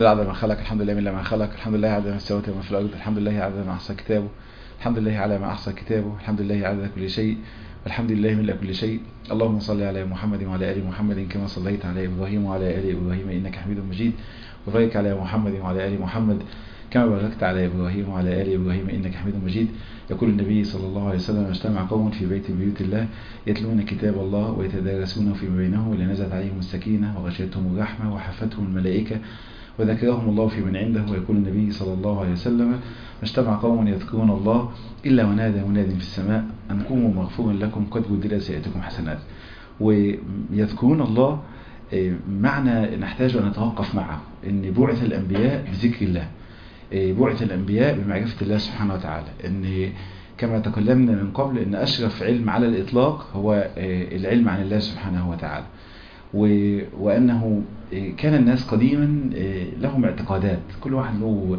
عدد ما خلق الحمد لله من ما خلق الحمد لله عدد ما السماوات وما في الارض الحمد لله عدد ما احصى كتابه الحمد لله على ما احصى كتابه الحمد لله عدد كل شيء والحمد لله من كل شيء اللهم صل على محمد وعلى ال محمد كما صليت على ابراهيم وعلى ال ابراهيم انك حميد مجيد وبارك على محمد وعلى ال محمد كما باركت على ابراهيم وعلى ال ابراهيم انك حميد مجيد يقول النبي صلى الله عليه وسلم اجتمع قوم في بيت من بيوت الله يتلون كتاب الله ويتدارسونه فيما بينهم لنزلت عليهم السكينه وغشيتهم الرحمه وحفتهم الملائكه وذكرهم الله في من عنده ويقول النبي صلى الله عليه وسلم اجتمع قوم يذكرون الله إلا ونادى مناد في السماء أن قوموا مغفورا لكم قد بدل سيئتكم حسنات ويذكرون الله معنى نحتاج أن نتوقف معه أن بعث الأنبياء بذكر الله بعث الأنبياء بمعرفة الله سبحانه وتعالى أن كما تكلمنا من قبل أن أشرف علم على الإطلاق هو العلم عن الله سبحانه وتعالى وأنه كان الناس قديما لهم اعتقادات كل واحد له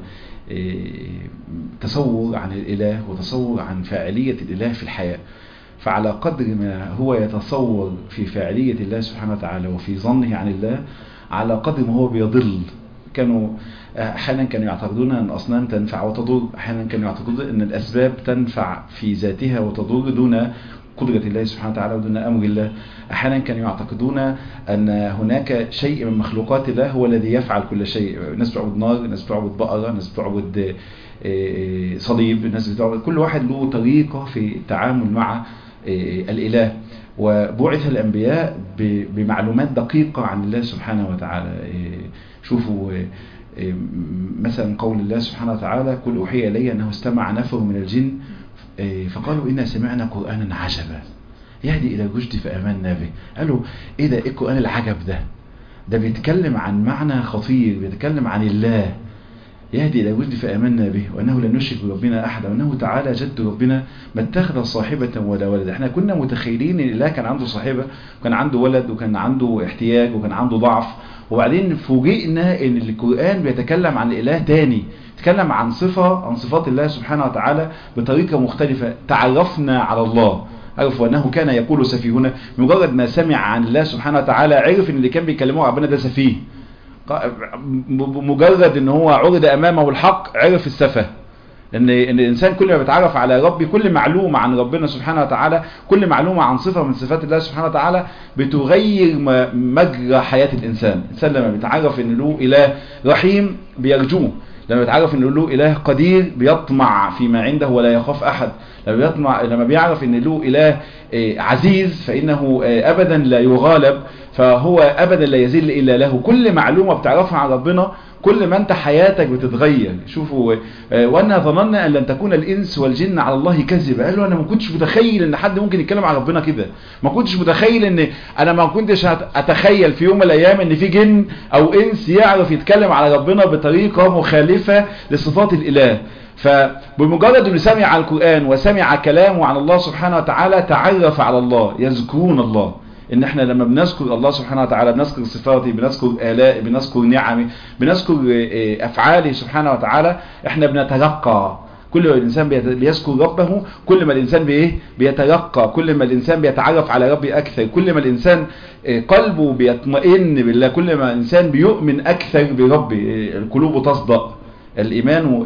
تصور عن الإله وتصور عن فاعلية الإله في الحياة فعلى قدر ما هو يتصور في فاعلية الله سبحانه وتعالى وفي ظنه عن الله على قدر ما هو بيضل كانوا احيانا كانوا يعتقدون ان الاصنام تنفع وتضر احيانا كانوا يعتقدون ان الاسباب تنفع في ذاتها وتضر دون قدرة الله سبحانه وتعالى ودون أمر الله أحيانا كانوا يعتقدون أن هناك شيء من مخلوقات الله هو الذي يفعل كل شيء ناس بتعبد نار ناس بتعبد بقرة ناس بتعبد صليب ناس بتعبد كل واحد له طريقة في التعامل مع الإله وبعث الأنبياء بمعلومات دقيقة عن الله سبحانه وتعالى شوفوا مثلا قول الله سبحانه وتعالى كل أوحي إلي أنه استمع نفر من الجن فقالوا إنا سمعنا قرآنا عجبا يهدي إلى الرشد فآمنا به قالوا إيه ده إيه القرآن العجب ده ده بيتكلم عن معنى خطير بيتكلم عن الله يهدي إلى الرشد فآمنا به وأنه لا نشرك بربنا أحدا وأنه تعالى جد ربنا ما اتخذ صاحبة ولا ولد احنا كنا متخيلين ان الله كان عنده صاحبة وكان عنده ولد وكان عنده احتياج وكان عنده ضعف وبعدين فوجئنا ان القرآن بيتكلم عن الإله تاني تكلم عن صفة عن صفات الله سبحانه وتعالى بطريقة مختلفة تعرفنا على الله عرف وأنه كان يقول سفيهنا مجرد ما سمع عن الله سبحانه وتعالى عرف ان اللي كان بيكلمه ربنا ده سفيه مجرد ان هو عرض امامه الحق عرف السفه ان ان الانسان كل ما بيتعرف على ربي كل معلومه عن ربنا سبحانه وتعالى كل معلومه عن صفه من صفات الله سبحانه وتعالى بتغير مجرى حياه الانسان الانسان لما بيتعرف ان له اله رحيم بيرجوه لما بيتعرف ان له اله قدير بيطمع فيما عنده ولا يخاف احد لما بيطمع لما بيعرف ان له اله عزيز فانه ابدا لا يغالب فهو ابدا لا يذل الا له كل معلومه بتعرفها عن ربنا كل ما انت حياتك بتتغير شوفوا وانا ظننا ان لن تكون الانس والجن على الله كذبا قالوا انا ما كنتش متخيل ان حد ممكن يتكلم عن ربنا كده ما كنتش متخيل ان انا ما كنتش اتخيل في يوم من الايام ان في جن او انس يعرف يتكلم على ربنا بطريقه مخالفه لصفات الاله فبمجرد انه سمع القرآن وسمع كلامه عن الله سبحانه وتعالى تعرف على الله يذكرون الله ان احنا لما بنذكر الله سبحانه وتعالى بنذكر صفاته بنذكر آلاء بنذكر نعمه بنذكر افعاله سبحانه وتعالى احنا بنتلقى كل ما الانسان بيذكر ربه كل ما الانسان بايه بيتلقى كل ما الانسان بيتعرف على ربي اكثر كل ما الانسان قلبه بيطمئن بالله كل ما الانسان بيؤمن اكثر بربي القلوب تصدق الإيمان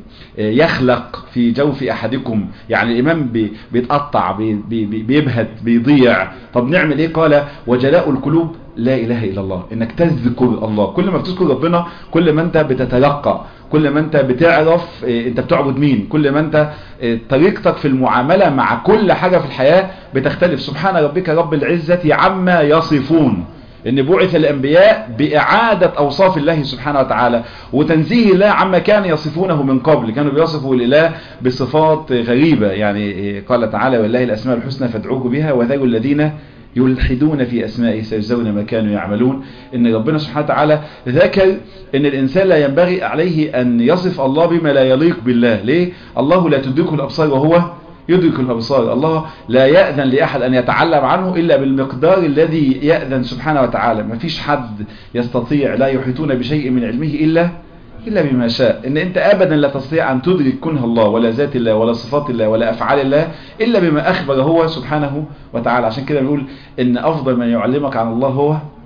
يخلق في جوف أحدكم يعني الإيمان بيتقطع بيبهت بيضيع طب نعمل إيه قال وجلاء القلوب لا إله إلا الله إنك تذكر الله كل ما بتذكر ربنا كل ما أنت بتتلقى كل ما أنت بتعرف أنت بتعبد مين كل ما أنت طريقتك في المعاملة مع كل حاجة في الحياة بتختلف سبحان ربك رب العزة عما يصفون ان بعث الانبياء باعادة اوصاف الله سبحانه وتعالى وتنزيه الله عما كان يصفونه من قبل كانوا بيصفوا الاله بصفات غريبة يعني قال تعالى والله الاسماء الحسنى فادعوه بها وذروا الذين يلحدون في اسمائه سيجزون ما كانوا يعملون ان ربنا سبحانه وتعالى ذكر ان الانسان لا ينبغي عليه ان يصف الله بما لا يليق بالله ليه الله لا تدركه الابصار وهو يدرك الأبصار الله لا يأذن لأحد أن يتعلم عنه إلا بالمقدار الذي يأذن سبحانه وتعالى ما فيش حد يستطيع لا يحيطون بشيء من علمه إلا إلا بما شاء إن أنت أبدا لا تستطيع أن تدرك كنه الله ولا ذات الله ولا صفات الله ولا أفعال الله إلا بما أخبر هو سبحانه وتعالى عشان كده بنقول إن أفضل من يعلمك عن الله هو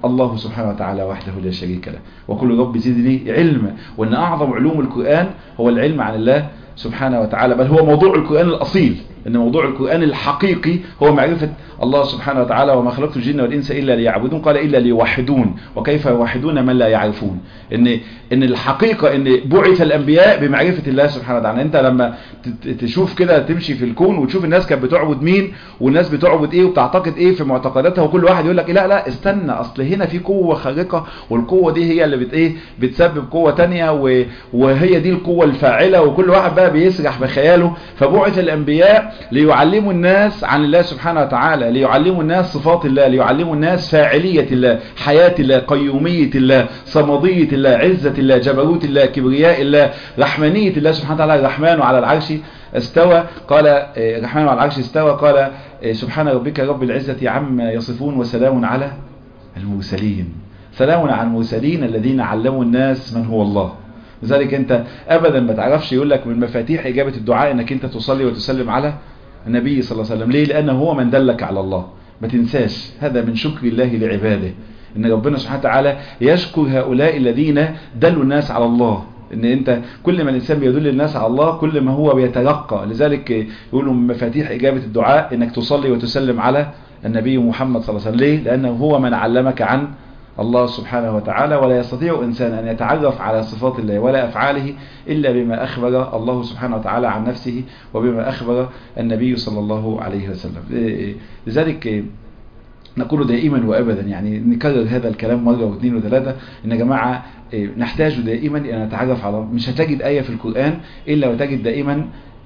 الله سبحانه وتعالى وحده لا شريك له وكل رب زدني علما وأن أعظم علوم القرآن هو العلم عن الله سبحانه وتعالى بل هو موضوع القرآن الأصيل ان موضوع القرآن الحقيقي هو معرفة الله سبحانه وتعالى وما خلقت الجن والإنس إلا ليعبدون قال إلا ليوحدون وكيف يوحدون من لا يعرفون ان ان الحقيقة ان بعث الأنبياء بمعرفة الله سبحانه وتعالى انت لما تشوف كده تمشي في الكون وتشوف الناس كانت بتعبد مين والناس بتعبد ايه وبتعتقد ايه في معتقداتها وكل واحد يقول لك لا لا استنى اصل هنا في قوة خارقة والقوة دي هي اللي بت ايه بتسبب قوة تانية وهي دي القوة الفاعلة وكل واحد بقى بيسرح بخياله فبعث الأنبياء ليعلموا الناس عن الله سبحانه وتعالى ليعلموا الناس صفات الله ليعلموا الناس فاعلية الله حياة الله قيومية الله صمدية الله عزة الله جبروت الله كبرياء الله رحمانية الله سبحانه وتعالى الرحمن على العرش استوى قال الرحمن على العرش استوى قال سبحان ربك رب العزة عما يصفون وسلام على المرسلين سلام على المرسلين الذين علموا الناس من هو الله لذلك انت ابدا ما تعرفش يقول لك من مفاتيح اجابة الدعاء انك انت تصلي وتسلم على النبي صلى الله عليه وسلم ليه لانه هو من دلك على الله ما تنساش هذا من شكر الله لعباده ان ربنا سبحانه وتعالى يشكر هؤلاء الذين دلوا الناس على الله ان انت كل ما الانسان بيدل الناس على الله كل ما هو بيترقى لذلك يقولوا من مفاتيح اجابة الدعاء انك تصلي وتسلم على النبي محمد صلى الله عليه وسلم ليه لانه هو من علمك عن الله سبحانه وتعالى ولا يستطيع إنسان أن يتعرف على صفات الله ولا أفعاله إلا بما أخبر الله سبحانه وتعالى عن نفسه وبما أخبر النبي صلى الله عليه وسلم لذلك نقول دائما وأبدا يعني نكرر هذا الكلام مرة واثنين وثلاثة إن يا جماعة نحتاج دائما أن نتعرف على مش هتجد آية في القرآن إلا وتجد دائما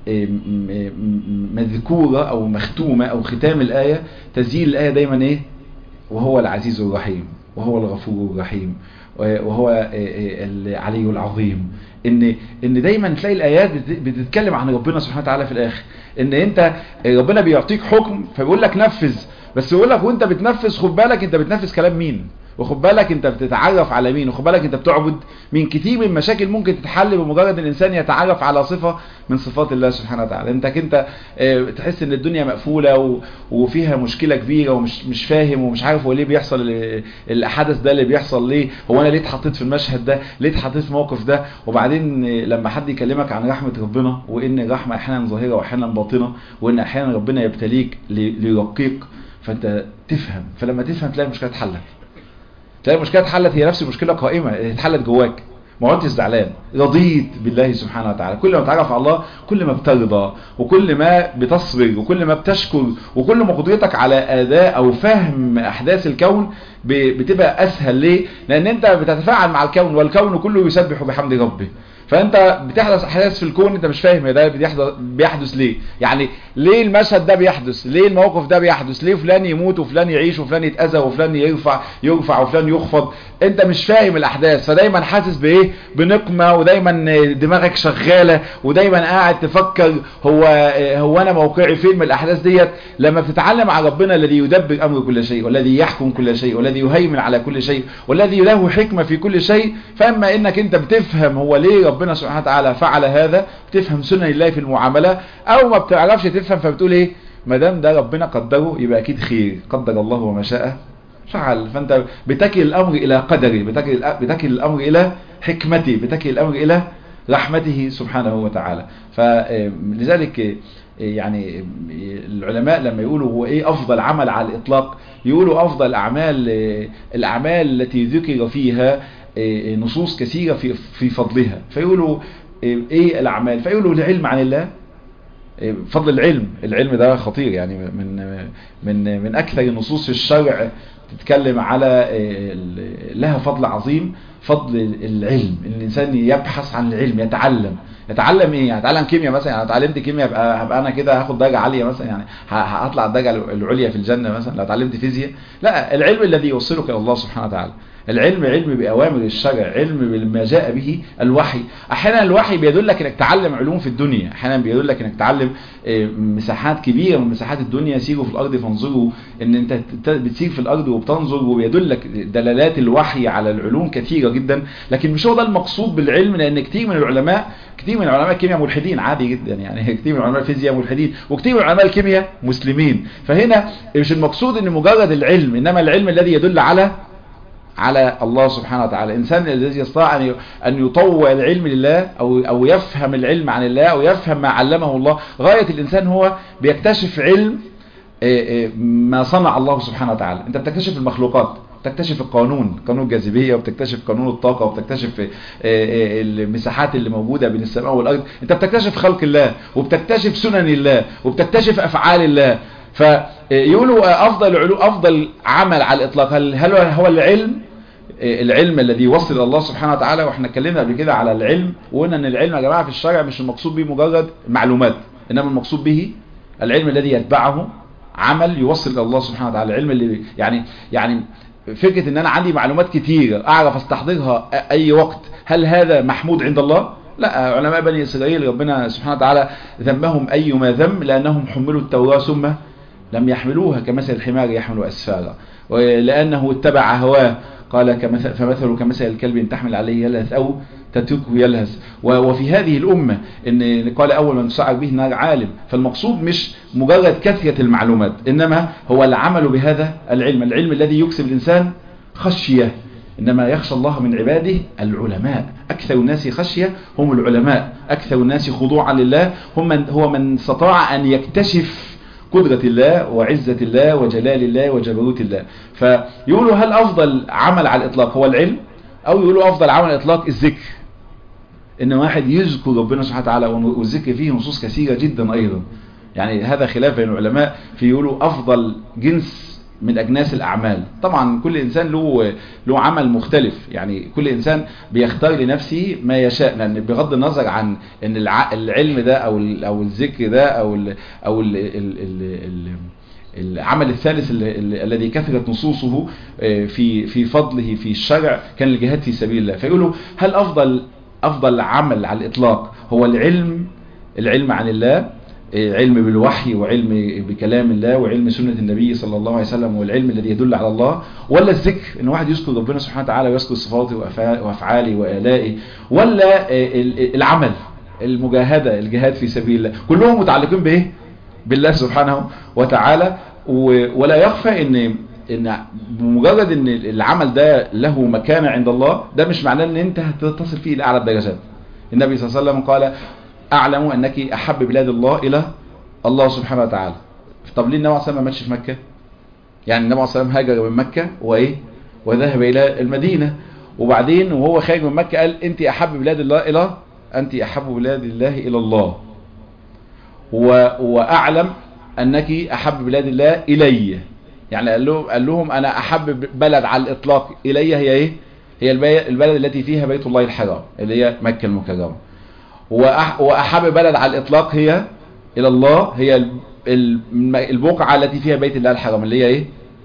مذكورة أو مختومة أو ختام الآية تسجيل الآية دايما إيه وهو العزيز الرحيم وهو الغفور الرحيم وهو العلي العظيم ان ان دايما تلاقي الايات بتتكلم عن ربنا سبحانه وتعالى في الاخر ان انت ربنا بيعطيك حكم فبيقول لك نفذ بس يقول لك وانت بتنفذ خد بالك انت بتنفذ كلام مين وخد بالك انت بتتعرف على مين وخد بالك انت بتعبد من كتير من المشاكل ممكن تتحل بمجرد الانسان يتعرف على صفة من صفات الله سبحانه وتعالى انت انت تحس ان الدنيا مقفولة وفيها مشكلة كبيرة ومش مش فاهم ومش عارف هو ليه بيحصل الحدث ده اللي بيحصل ليه هو انا ليه اتحطيت في المشهد ده ليه اتحطيت في الموقف ده وبعدين لما حد يكلمك عن رحمة ربنا وان الرحمة احيانا ظاهرة واحيانا باطنة وان احيانا ربنا يبتليك ليرقيق فانت تفهم فلما تفهم تلاقي المشكلة اتحلت تلاقي المشكلة اتحلت هي نفس المشكلة قائمة اتحلت جواك ما عدتش زعلان رضيت بالله سبحانه وتعالى كل ما بتعرف على الله كل ما بترضى وكل ما بتصبر وكل ما بتشكر وكل ما قدرتك على اداء او فهم احداث الكون بتبقى اسهل ليه لان انت بتتفاعل مع الكون والكون كله يسبح بحمد ربه فانت بتحدث احداث في الكون انت مش فاهم ده بيحدث, بيحدث ليه يعني ليه المشهد ده بيحدث ليه الموقف ده بيحدث ليه فلان يموت وفلان يعيش وفلان يتأذى وفلان يرفع يرفع وفلان يخفض انت مش فاهم الاحداث فدايما حاسس بايه بنقمة ودايما دماغك شغالة ودايما قاعد تفكر هو هو انا موقعي فين من الاحداث ديت لما بتتعلم على ربنا الذي يدبر امر كل شيء والذي يحكم كل شيء والذي يهيمن على كل شيء والذي له حكمة في كل شيء فاما انك انت بتفهم هو ليه ربنا سبحانه وتعالى فعل هذا بتفهم سنن الله في المعاملة او ما بتعرفش تفهم فبتقول ايه ما دام ده ربنا قدره يبقى اكيد خير قدر الله وما شاء فعل فانت بتكل الامر الى قدره بتكل بتكل الامر الى حكمته بتكل الامر الى رحمته سبحانه وتعالى فلذلك يعني العلماء لما يقولوا هو ايه افضل عمل على الاطلاق يقولوا افضل اعمال الاعمال التي ذكر فيها نصوص كثيرة في في فضلها فيقولوا ايه الاعمال فيقولوا العلم عن الله فضل العلم العلم ده خطير يعني من من من اكثر النصوص في الشرع تتكلم على لها فضل عظيم فضل العلم ان الانسان يبحث عن العلم يتعلم يتعلم ايه يعني اتعلم كيمياء مثلا يعني اتعلمت كيمياء هبقى هبقى انا كده هاخد درجه عاليه مثلا يعني هطلع الدرجه العليا في الجنه مثلا لو اتعلمت فيزياء لا العلم الذي يوصلك الى الله سبحانه وتعالى العلم علم بأوامر الشرع علم بما جاء به الوحي احيانا الوحي بيدلك انك تعلم علوم في الدنيا احيانا بيدلك انك تعلم مساحات كبيرة من مساحات الدنيا سيروا في الارض فانظروا ان انت بتسير في الارض وبتنظر وبيدلك دلالات الوحي على العلوم كثيرة جدا لكن مش هو ده المقصود بالعلم لان كتير من العلماء كتير من علماء الكيمياء ملحدين عادي جدا يعني كتير من علماء الفيزياء ملحدين وكتير من علماء الكيمياء مسلمين فهنا مش المقصود ان مجرد العلم انما العلم الذي يدل على على الله سبحانه وتعالى الإنسان الذي يستطيع أن أن يطوع العلم لله أو أو يفهم العلم عن الله أو يفهم ما علمه الله غاية الإنسان هو بيكتشف علم ما صنع الله سبحانه وتعالى أنت بتكتشف المخلوقات بتكتشف القانون قانون الجاذبية وبتكتشف قانون الطاقة وبتكتشف المساحات اللي موجودة بين السماء والأرض انت بتكتشف خلق الله وبتكتشف سنن الله وبتكتشف أفعال الله فيقولوا أفضل علو أفضل عمل على الإطلاق هل, هل هو العلم العلم الذي يوصل الى الله سبحانه وتعالى واحنا اتكلمنا قبل كده على العلم وقلنا ان العلم يا جماعه في الشرع مش المقصود به مجرد معلومات انما المقصود به العلم الذي يتبعه عمل يوصل الى الله سبحانه وتعالى العلم اللي يعني يعني فكره ان انا عندي معلومات كتير اعرف استحضرها اي وقت هل هذا محمود عند الله لا علماء بني اسرائيل ربنا سبحانه وتعالى ذمهم ايما ذم لانهم حملوا التوراة ثم لم يحملوها كمثل الحمار يحمل اسفارا ولانه اتبع هواه قال كمثل فمثله كمثل الكلب ان تحمل عليه يلهث او تتركه يلهث وفي هذه الأمة إن قال أول من تسعر به النار عالم فالمقصود مش مجرد كثرة المعلومات إنما هو العمل بهذا العلم العلم الذي يكسب الإنسان خشية إنما يخشى الله من عباده العلماء أكثر الناس خشية هم العلماء أكثر الناس خضوعا لله هم من هو من استطاع أن يكتشف قدرة الله وعزة الله وجلال الله وجبروت الله فيقولوا هل أفضل عمل على الإطلاق هو العلم أو يقولوا أفضل عمل على الإطلاق الذكر إن واحد يذكر ربنا سبحانه وتعالى والذكر فيه نصوص كثيرة جدا أيضا يعني هذا خلاف بين العلماء في يقولوا أفضل جنس من أجناس الأعمال طبعا كل إنسان له له عمل مختلف يعني كل إنسان بيختار لنفسه ما يشاء لأن بغض النظر عن أن العلم ده أو أو الذكر ده أو ال أو ال ال ال ال العمل الثالث الذي كثرت نصوصه في في فضله في الشرع كان الجهاد في سبيل الله فيقولوا هل أفضل أفضل عمل على الإطلاق هو العلم العلم عن الله علم بالوحي وعلم بكلام الله وعلم سنة النبي صلى الله عليه وسلم والعلم الذي يدل على الله ولا الذكر ان واحد يذكر ربنا سبحانه وتعالى ويذكر صفاته وافعاله والائه ولا العمل المجاهدة الجهاد في سبيل الله كلهم متعلقين بايه بالله سبحانه وتعالى ولا يخفى ان ان بمجرد ان العمل ده له مكانة عند الله ده مش معناه ان انت هتتصل فيه لاعلى الدرجات النبي صلى الله عليه وسلم قال اعلم انك احب بلاد الله الى الله سبحانه وتعالى طب ليه النبي عليه الصلاه ما ماتش في مكه يعني النبي عليه الصلاه هاجر من مكه وايه وذهب الى المدينه وبعدين وهو خارج من مكه قال انت احب بلاد الله الى انت احب بلاد الله الى الله و... واعلم انك احب بلاد الله الي يعني قال لهم قال لهم انا احب بلد على الاطلاق الي هي ايه هي البلد التي فيها بيت الله الحرام اللي هي مكه المكرمه وأحب بلد على الإطلاق هي إلى الله هي البقعة التي فيها بيت الله الحرام اللي هي إيه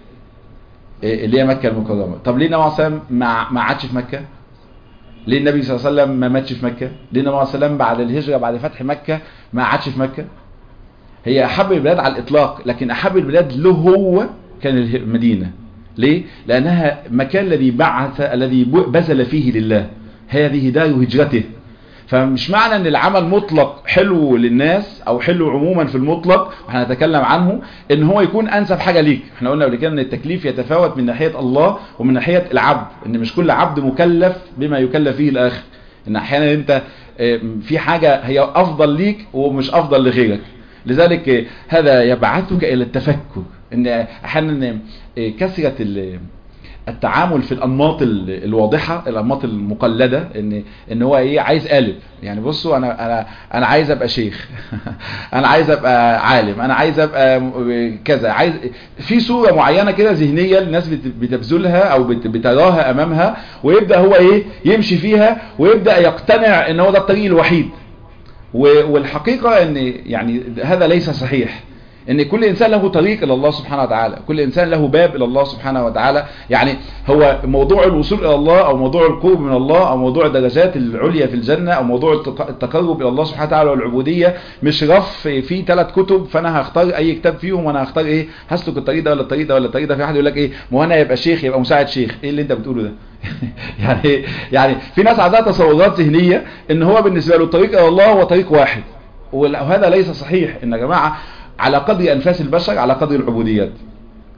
اللي هي مكة المكرمة طب ليه النبي صلى الله عليه وسلم ما عادش في مكة ليه النبي صلى الله عليه وسلم ما ماتش في مكة ليه النبي صلى الله عليه وسلم بعد الهجرة بعد فتح مكة ما عادش في مكة هي أحب البلاد على الإطلاق لكن أحب البلاد له هو كان المدينة ليه لأنها مكان الذي بعث الذي بذل فيه لله هذه دار هجرته فمش معنى ان العمل مطلق حلو للناس او حلو عموما في المطلق وهنتكلم عنه ان هو يكون انسب حاجة ليك احنا قلنا قبل كده ان التكليف يتفاوت من ناحية الله ومن ناحية العبد ان مش كل عبد مكلف بما يكلف فيه الاخر ان احيانا انت في حاجة هي افضل ليك ومش افضل لغيرك لذلك هذا يبعثك الى التفكر ان احيانا كثرة التعامل في الانماط الواضحه الانماط المقلده ان ان هو ايه عايز قالب يعني بصوا انا انا انا عايز ابقى شيخ انا عايز ابقى عالم انا عايز ابقى كذا عايز في صوره معينه كده ذهنيه الناس بتبذلها او بتراها امامها ويبدا هو ايه يمشي فيها ويبدا يقتنع ان هو ده الطريق الوحيد والحقيقه ان يعني هذا ليس صحيح ان كل انسان له طريق الى الله سبحانه وتعالى كل انسان له باب الى الله سبحانه وتعالى يعني هو موضوع الوصول الى الله او موضوع القرب من الله او موضوع الدرجات العليا في الجنة او موضوع التقرب الى الله سبحانه وتعالى والعبودية مش رف في ثلاث كتب فانا هختار اي كتاب فيهم وانا هختار ايه هسلك الطريق ده ولا الطريق ده ولا الطريق ده في واحد يقول لك ايه ما انا يبقى شيخ يبقى مساعد شيخ ايه اللي انت بتقوله ده يعني يعني في ناس عندها تصورات ذهنيه ان هو بالنسبه له الطريق الى الله هو طريق واحد وهذا ليس صحيح ان يا جماعه على قدر أنفاس البشر على قدر العبوديات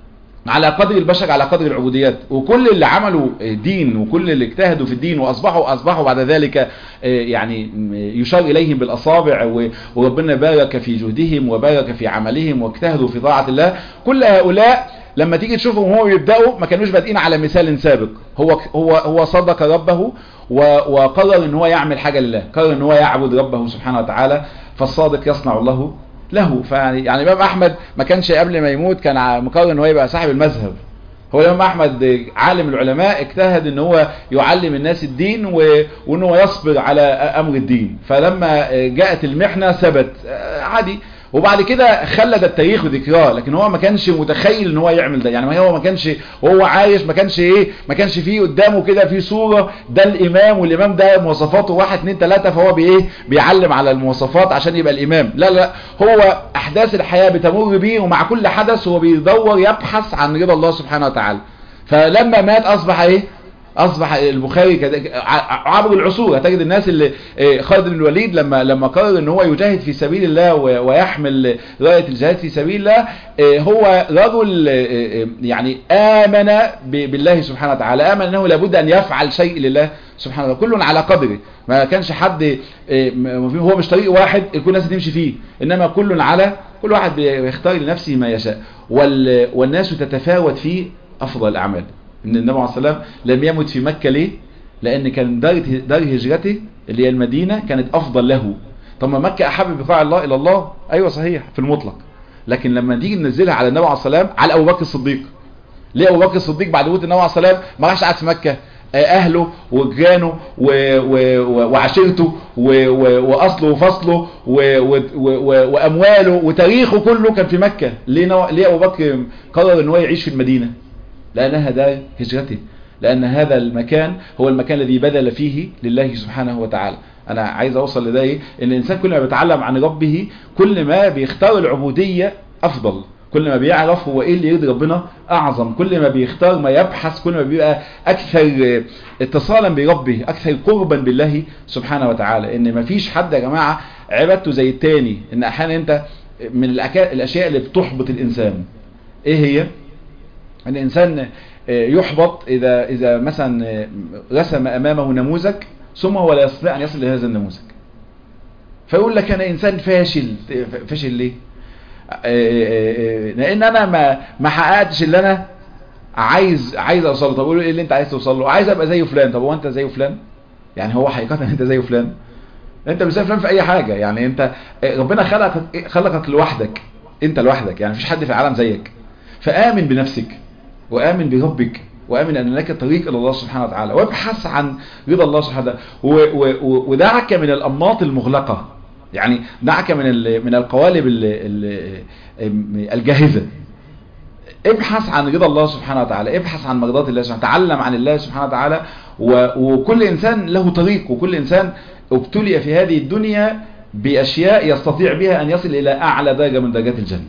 على قدر البشر على قدر العبوديات وكل اللي عملوا دين وكل اللي اجتهدوا في الدين واصبحوا اصبحوا بعد ذلك يعني يشار اليهم بالاصابع وربنا بارك في جهدهم وبارك في عملهم واجتهدوا في طاعه الله كل هؤلاء لما تيجي تشوفهم وهو بيبداوا ما كانوش بادئين على مثال سابق هو هو هو صدق ربه وقرر ان هو يعمل حاجه لله قرر ان هو يعبد ربه سبحانه وتعالى فالصادق يصنع الله له فيعني يعني الامام احمد ما كانش قبل ما يموت كان مقرر ان هو يبقى صاحب المذهب هو الامام احمد عالم العلماء اجتهد ان هو يعلم الناس الدين وان هو يصبر على امر الدين فلما جاءت المحنه ثبت عادي وبعد كده خلد التاريخ ذكراه لكن هو ما كانش متخيل ان هو يعمل ده يعني هو ما كانش وهو عايش ما كانش ايه ما كانش فيه قدامه كده في صوره ده الامام والامام ده مواصفاته واحد اتنين تلاته فهو بايه بيعلم على المواصفات عشان يبقى الامام لا لا هو احداث الحياه بتمر بيه ومع كل حدث هو بيدور يبحث عن رضا الله سبحانه وتعالى فلما مات اصبح ايه اصبح البخاري عبر العصور هتجد الناس اللي خالد بن الوليد لما لما قرر ان هو يجاهد في سبيل الله ويحمل رايه الجهاد في سبيل الله هو رجل يعني امن بالله سبحانه وتعالى امن انه لابد ان يفعل شيء لله سبحانه وتعالى كل على قدره ما كانش حد هو مش طريق واحد كل الناس تمشي فيه انما كل على كل واحد بيختار لنفسه ما يشاء والناس تتفاوت في افضل الاعمال ان النبي عليه الصلاه والسلام لم يمت في مكة ليه لان كان دار دار هجرته اللي هي المدينة كانت افضل له طب ما مكة احب بقاع الله الى الله ايوه صحيح في المطلق لكن لما نيجي ننزلها على النبي عليه الصلاه والسلام على ابو بكر الصديق ليه ابو بكر الصديق بعد موت النبي عليه الصلاه والسلام ما راحش قعد في مكة اهله وجيرانه وعشيرته واصله وفصله وامواله وتاريخه كله كان في مكة ليه ليه ابو بكر قرر ان هو يعيش في المدينة لأنها دار هجرته لأن هذا المكان هو المكان الذي بذل فيه لله سبحانه وتعالى أنا عايز أوصل لده إيه؟ إن الإنسان كل ما بيتعلم عن ربه كل ما بيختار العبودية أفضل كل ما بيعرف هو إيه اللي يرضي ربنا أعظم كل ما بيختار ما يبحث كل ما بيبقى أكثر اتصالا بربه أكثر قربا بالله سبحانه وتعالى إن ما فيش حد يا جماعة عبادته زي التاني إن أحيانا أنت من الأشياء اللي بتحبط الإنسان إيه هي؟ ان الانسان يحبط اذا اذا مثلا رسم امامه نموذج ثم هو لا يستطيع ان يصل لهذا النموذج فيقول لك انا انسان فاشل فاشل ليه لان انا ما ما حققتش اللي انا عايز عايز اوصل له طب اقول ايه اللي انت عايز توصل له عايز ابقى زي فلان طب هو انت زي فلان يعني هو حقيقه انت زي فلان انت مش زي فلان في اي حاجه يعني انت ربنا خلقك خلقك لوحدك انت لوحدك يعني مفيش حد في العالم زيك فآمن بنفسك وآمن بربك وآمن أن لك طريق إلى الله سبحانه وتعالى وابحث عن رضا الله سبحانه وتعالى ودعك من الأنماط المغلقة يعني دعك من من القوالب الجاهزة ابحث عن رضا الله سبحانه وتعالى ابحث عن مرضات الله سبحانه تعلم عن الله سبحانه وتعالى وكل إنسان له طريق وكل إنسان ابتلي في هذه الدنيا بأشياء يستطيع بها أن يصل إلى أعلى درجة من درجات الجنة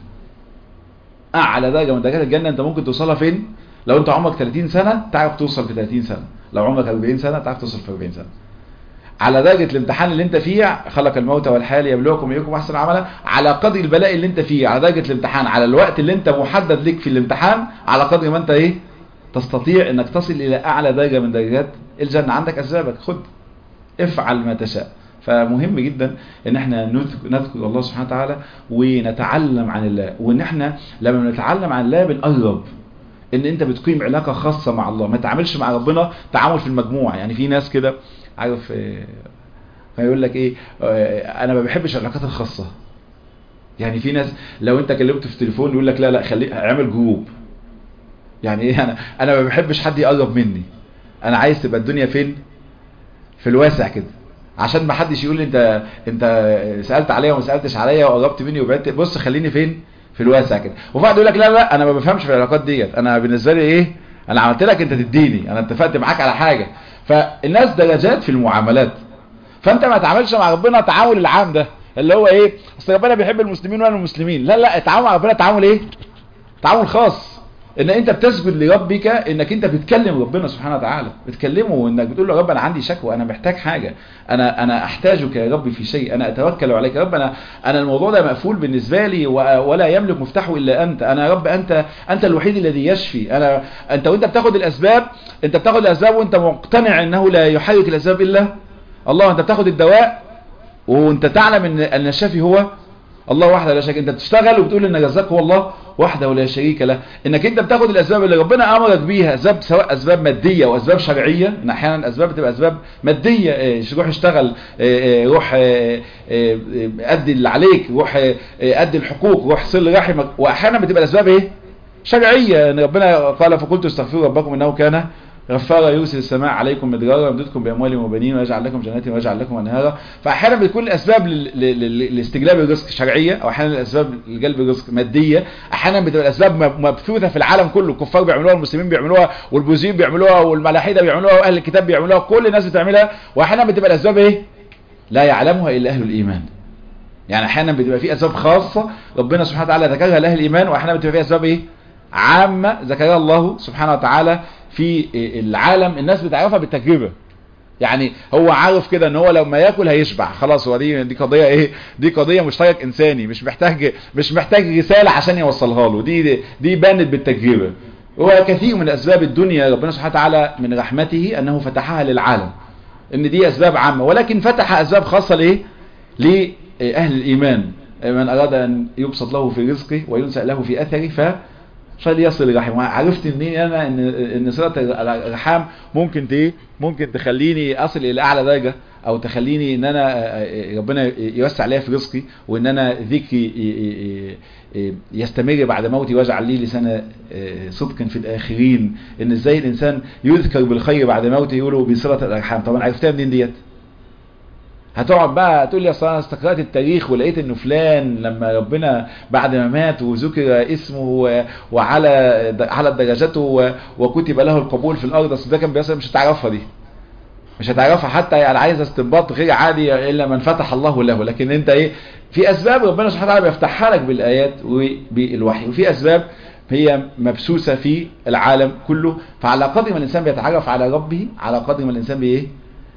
اعلى درجه من درجات الجنه انت ممكن توصلها فين لو انت عمرك 30 سنه تعرف توصل في 30 سنه لو عمرك 40 سنه تعرف توصل في 40 سنه على درجه الامتحان اللي انت فيه خلق الموت والحياه ليبلوكم ايكم احسن عملا على قدر البلاء اللي انت فيه على درجه الامتحان على الوقت اللي انت محدد لك في الامتحان على قدر ما انت ايه تستطيع انك تصل الى اعلى درجه من درجات الجنه عندك اسبابك خد افعل ما تشاء فمهم جدا ان احنا نذكر الله سبحانه وتعالى ونتعلم عن الله وان احنا لما نتعلم عن الله بنقرب ان انت بتقيم علاقة خاصة مع الله ما تعاملش مع ربنا تعامل في المجموعة يعني في ناس كده عارف فيقول لك ايه انا ما بحبش العلاقات الخاصة يعني في ناس لو انت كلمته في التليفون يقول لك لا لا خليه اعمل جروب يعني ايه انا انا ما بحبش حد يقرب مني انا عايز تبقى الدنيا فين في الواسع كده عشان ما حدش يقول لي انت انت سالت عليا وما سالتش عليا وقربت مني وبعدت بص خليني فين في الواسع كده وفي واحد يقول لك لا لا انا ما بفهمش في العلاقات ديت انا بالنسبه لي ايه انا عملت لك انت تديني انا اتفقت معاك على حاجه فالناس درجات في المعاملات فانت ما تعاملش مع ربنا التعامل العام ده اللي هو ايه اصل ربنا بيحب المسلمين وانا المسلمين لا لا التعامل مع ربنا تعامل ايه تعامل خاص ان انت بتسجد لربك انك انت بتكلم ربنا سبحانه وتعالى بتكلمه انك بتقول له يا رب انا عندي شكوى انا محتاج حاجة انا انا احتاجك يا رب في شيء انا اتوكل عليك يا رب انا انا الموضوع ده مقفول بالنسبة لي ولا يملك مفتاحه الا انت انا يا رب انت انت الوحيد الذي يشفي انا انت وانت بتاخد الاسباب انت بتاخد الاسباب وانت مقتنع انه لا يحرك الاسباب الا الله انت بتاخد الدواء وانت تعلم ان ان الشافي هو الله وحده لا شريك انت بتشتغل وبتقول ان الرزاق هو الله وحده ولا شريك له انك انت بتاخد الاسباب اللي ربنا امرك بيها اسباب سواء اسباب ماديه واسباب شرعيه ان احيانا الاسباب بتبقى اسباب ماديه اه روح اشتغل اه روح اه ادي اللي عليك روح ادي الحقوق روح صل رحمك واحيانا بتبقى الاسباب ايه شرعيه ان ربنا قال فقلت استغفروا ربكم انه كان غفارا يرسل السماء عليكم مدرارا ويمددكم باموال وبنين ويجعل لكم جنات ويجعل لكم انهارا فاحيانا بتكون الاسباب لاستجلاب الرزق شرعيه او احيانا الاسباب لجلب الرزق ماديه احيانا بتبقى الاسباب مبثوثه في العالم كله الكفار بيعملوها المسلمين بيعملوها والبوذيين بيعملوها والملاحده بيعملوها واهل الكتاب بيعملوها كل الناس بتعملها واحيانا بتبقى الاسباب ايه لا يعلمها الا اهل الايمان يعني احيانا بتبقى في اسباب خاصه ربنا سبحانه وتعالى ذكرها لاهل الايمان واحيانا بتبقى في اسباب ايه عامه ذكرها الله سبحانه وتعالى في العالم الناس بتعرفها بالتجربة يعني هو عارف كده ان هو لما ياكل هيشبع خلاص هو دي دي قضيه ايه دي قضيه مشترك انساني مش محتاج مش محتاج رساله عشان يوصلها له دي دي, دي بانت بالتجربه وكثير من اسباب الدنيا ربنا سبحانه وتعالى من رحمته انه فتحها للعالم ان دي اسباب عامه ولكن فتح اسباب خاصه لايه لاهل الايمان من اراد ان يبسط له في رزقه وينسأ له في اثره ف فليصل الرحم عرفت منين انا ان ان صله الارحام ممكن ايه ممكن تخليني اصل الى اعلى درجه او تخليني ان انا ربنا يوسع عليا في رزقي وان انا ذكري يستمر بعد موتي واجعل لي لسان صدق في الاخرين ان ازاي الانسان يذكر بالخير بعد موته يقولوا بصله الارحام طبعا عرفتها منين ديت هتقعد بقى تقول لي اصل انا استقرأت التاريخ ولقيت انه فلان لما ربنا بعد ما مات وذكر اسمه وعلى على درجته وكتب له القبول في الارض اصل ده كان بيصل مش هتعرفها دي مش هتعرفها حتى يعني عايز استنباط غير عادي الا من فتح الله له لكن انت ايه في اسباب ربنا سبحانه وتعالى بيفتحها لك بالايات وبالوحي وفي اسباب هي مبسوسه في العالم كله فعلى قدر ما الانسان بيتعرف على ربه على قدر ما الانسان بايه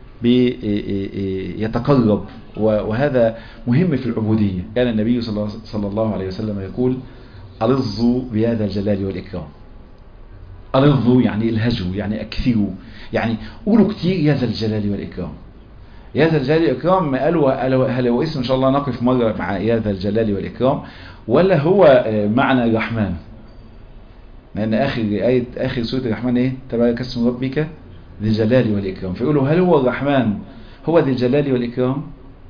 بيتقرب وهذا مهم في العبودية كان النبي صلى الله عليه وسلم يقول ألظوا بهذا الجلال والإكرام ألظوا يعني الهجوا يعني أكثروا يعني قولوا كتير يا ذا الجلال والإكرام يا ذا الجلال والإكرام ما قالوا هل هو اسم إن شاء الله نقف مرة مع يا ذا الجلال والإكرام ولا هو معنى الرحمن لأن آخر آية آخر سورة الرحمن إيه تبارك اسم ربك ذي الجلال والإكرام فيقولوا هل هو الرحمن هو ذي الجلال والإكرام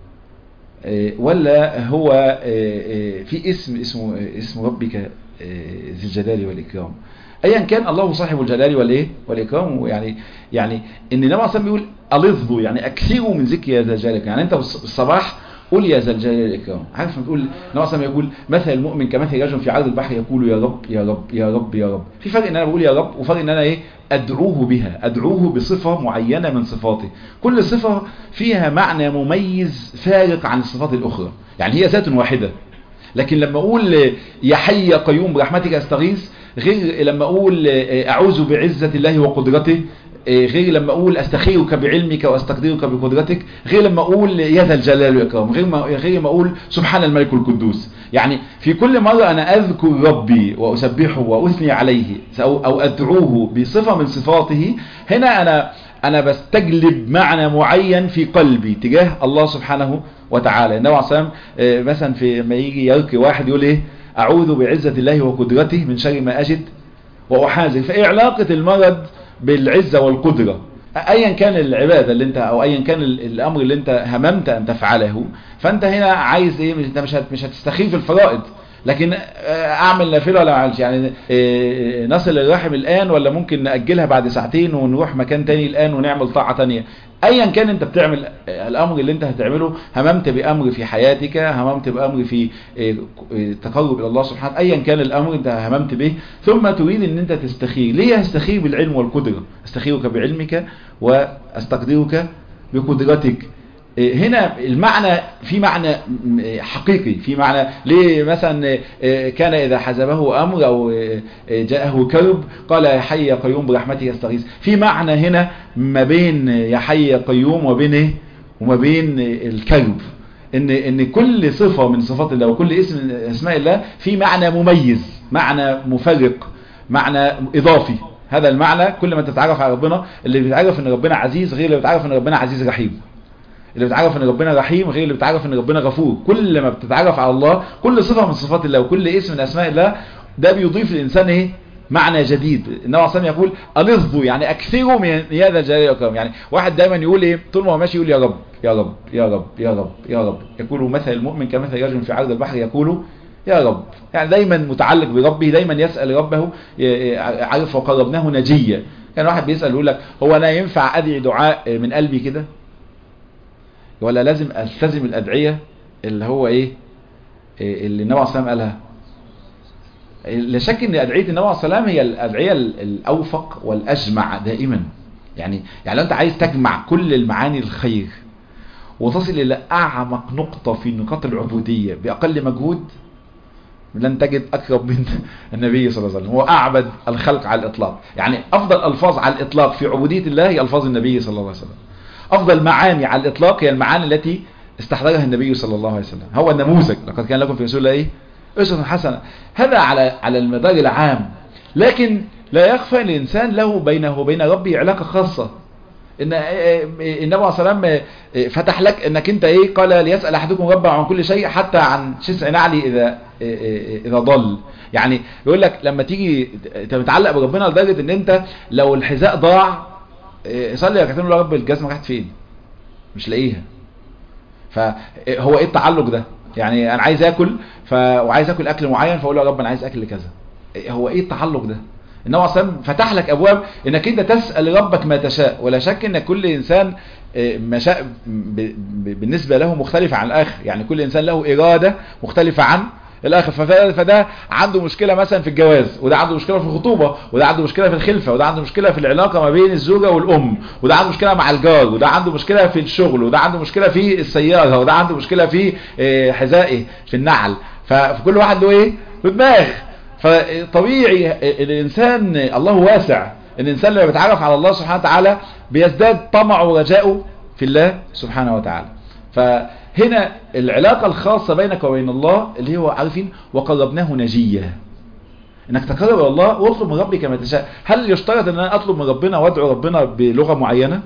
ولا هو في اسم اسمه اسم ربك ذي الجلال والإكرام ايا كان الله صاحب الجلال والايه والاكرام يعني يعني ان النبي صلى الله عليه وسلم بيقول الظوا يعني اكثروا من ذكر يا ذا الجلال يعني انت بالصباح قول يا ذا الجلال والاكرام عارف لما تقول النبي صلى الله عليه وسلم يقول مثل المؤمن كمثل رجل في عرض البحر يقول يا رب يا رب يا رب يا رب في فرق ان انا بقول يا رب وفرق ان انا ايه ادعوه بها ادعوه بصفة معينة من صفاته كل صفة فيها معنى مميز فارق عن الصفات الاخرى يعني هي ذات واحدة لكن لما اقول يا حي يا قيوم برحمتك استغيث غير لما اقول اعوذ بعزة الله وقدرته غير لما اقول استخيرك بعلمك واستقدرك بقدرتك غير لما اقول يا ذا الجلال والاكرام غير ما غير ما اقول سبحان الملك القدوس يعني في كل مرة انا اذكر ربي واسبحه واثني عليه او او ادعوه بصفة من صفاته هنا انا انا بستجلب معنى معين في قلبي تجاه الله سبحانه وتعالى النبي عليه الصلاه والسلام مثلا في ما يجي يلقي واحد يقول ايه اعوذ بعزة الله وقدرته من شر ما اجد واحاذر فايه علاقة المرض بالعزة والقدرة ايا كان العبادة اللي انت او ايا كان الامر اللي انت هممت ان تفعله فانت هنا عايز ايه انت مش مش هتستخيف الفرائض لكن اعمل نافله ولا ما اعملش يعني نصل الرحم الان ولا ممكن ناجلها بعد ساعتين ونروح مكان تاني الان ونعمل طاعه تانية ايا كان انت بتعمل الامر اللي انت هتعمله هممت بامر في حياتك هممت بامر في تقرب الى الله سبحانه ايا كان الامر انت هممت به ثم تريد ان انت تستخير ليه استخير بالعلم والقدره استخيرك بعلمك واستقدرك بقدرتك هنا المعنى في معنى حقيقي في معنى ليه مثلا كان إذا حزبه أمر أو جاءه كرب قال يا حي يا قيوم برحمتك يستغيث في معنى هنا ما بين يا حي يا قيوم وبين وما بين الكرب ان ان كل صفة من صفات الله وكل اسم من اسماء الله في معنى مميز معنى مفرق معنى اضافي هذا المعنى كل ما تتعرف على ربنا اللي بيتعرف ان ربنا عزيز غير اللي بيتعرف ان ربنا عزيز رحيم اللي بتعرف ان ربنا رحيم غير اللي بتعرف ان ربنا غفور كل ما بتتعرف على الله كل صفة من صفات الله وكل اسم من اسماء الله ده بيضيف للانسان ايه معنى جديد النبي عليه يقول ألظوا يعني أكثروا من هذا الجلال والكرم يعني واحد دايما يقول إيه طول ما هو ماشي يقول يا رب يا رب يا رب يا رب يا رب يقول مثل المؤمن كمثل رجل في عرض البحر يقول يا رب يعني دايما متعلق بربه دايما يسأل ربه عارف وقربناه نجيا كان واحد بيسأل يقول لك هو أنا ينفع أدعي دعاء من قلبي كده ولا لازم ألتزم الأدعية اللي هو إيه اللي النبي عليه الصلاة قالها لا شك ان ادعيه النبي عليه السلام هي الادعيه الاوفق والاجمع دائما يعني يعني لو انت عايز تجمع كل المعاني الخير وتصل الى اعمق نقطه في نقاط العبوديه باقل مجهود لن تجد اقرب من النبي صلى الله عليه وسلم هو اعبد الخلق على الاطلاق يعني افضل الفاظ على الاطلاق في عبوديه الله هي الفاظ النبي صلى الله عليه وسلم افضل معاني على الاطلاق هي المعاني التي استحضرها النبي صلى الله عليه وسلم هو النموذج لقد كان لكم في رسول الله ايه أسرة حسنة هذا على على المدار العام لكن لا يخفى الإنسان له بينه وبين ربه علاقة خاصة إن النبي عليه الصلاة فتح لك إنك أنت إيه قال ليسأل أحدكم ربه عن كل شيء حتى عن شسع نعلي إذا إذا ضل يعني يقول لك لما تيجي أنت متعلق بربنا لدرجة إن أنت لو الحذاء ضاع صلي ركعتين يا رب الجزمة راحت فين مش لاقيها فهو إيه التعلق ده يعني انا عايز اكل ف... وعايز اكل اكل معين فاقول له يا رب انا عايز اكل كذا هو ايه التعلق ده النبي اصلا فتح لك ابواب انك انت تسال ربك ما تشاء ولا شك ان كل انسان مشاء ب... ب... بالنسبه له مختلفه عن الاخر يعني كل انسان له اراده مختلفه عن الاخر فده, فده عنده مشكله مثلا في الجواز وده عنده مشكله في الخطوبه وده عنده مشكله في الخلفه وده عنده مشكله في العلاقه ما بين الزوجه والام وده عنده مشكله مع الجار وده عنده مشكله في الشغل وده عنده مشكله في السياره وده عنده مشكله في حذائه في النعل فكل واحد له ايه له دماغ فطبيعي الانسان الله واسع الانسان لما بيتعرف على الله سبحانه وتعالى بيزداد طمعه ورجاؤه في الله سبحانه وتعالى فهنا العلاقة الخاصة بينك وبين الله اللي هو عارفين وقربناه نجيا انك تقرب الى الله واطلب من ربك ما تشاء هل يشترط ان انا اطلب من ربنا وادعو ربنا بلغة معينة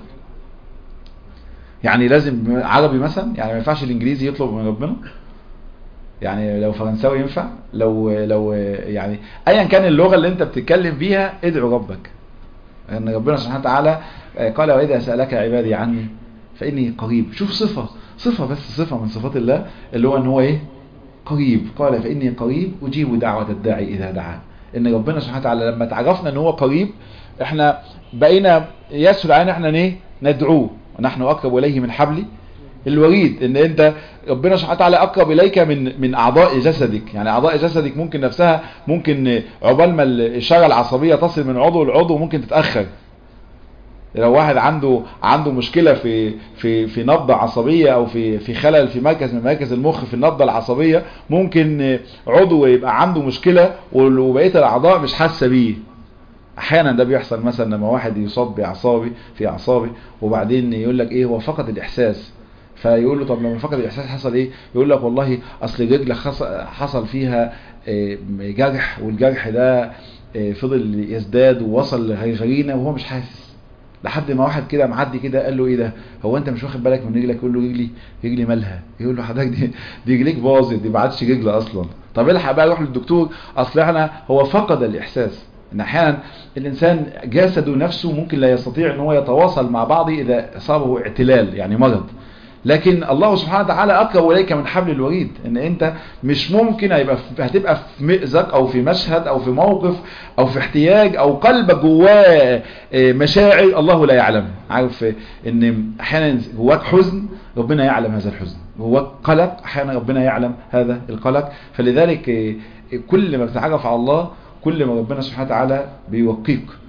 يعني لازم عربي مثلا يعني ما ينفعش الانجليزي يطلب من ربنا يعني لو فرنساوي ينفع لو لو يعني ايا كان اللغة اللي انت بتتكلم بيها ادعو ربك ان ربنا سبحانه وتعالى قال واذا سألك عبادي عني فاني قريب شوف صفة صفة بس صفة من صفات الله اللي هو ان هو ايه قريب قال فاني قريب اجيب دعوة الداعي اذا دعا ان ربنا سبحانه وتعالى لما تعرفنا ان هو قريب احنا بقينا يسهل علينا احنا ايه ندعوه ونحن اقرب اليه من حبل الوريد ان انت ربنا سبحانه وتعالى اقرب اليك من من اعضاء جسدك يعني اعضاء جسدك ممكن نفسها ممكن عقبال ما الاشاره العصبيه تصل من عضو لعضو ممكن تتاخر لو واحد عنده عنده مشكلة في في في نبضة عصبية او في في خلل في مركز من مراكز المخ في النبضة العصبية ممكن عضو يبقى عنده مشكلة وبقية الاعضاء مش حاسة بيه احيانا ده بيحصل مثلا لما واحد يصاب باعصابي في اعصابي وبعدين يقول لك ايه هو فقد الاحساس فيقول له طب لما فقد الاحساس حصل ايه يقول لك والله اصل رجل حصل فيها جرح والجرح ده فضل يزداد ووصل لغيغرينة وهو مش حاسس لحد ما واحد كده معدي كده قال له ايه ده هو انت مش واخد بالك من رجلك يقول له رجلي رجلي مالها يقول له حضرتك دي دي رجليك باظت دي ما عادش رجل اصلا طب الحق بقى روح للدكتور اصل احنا هو فقد الاحساس ان احيانا الانسان جسده نفسه ممكن لا يستطيع ان هو يتواصل مع بعضه اذا اصابه اعتلال يعني مرض لكن الله سبحانه وتعالى اقرب اليك من حبل الوريد ان انت مش ممكن هيبقى هتبقى في مأزق او في مشهد او في موقف او في احتياج او قلبك جواه مشاعر الله لا يعلم عارف ان احيانا جواك حزن ربنا يعلم هذا الحزن جواك قلق احيانا ربنا يعلم هذا القلق فلذلك كل ما بتتعرف على الله كل ما ربنا سبحانه وتعالى بيوقيك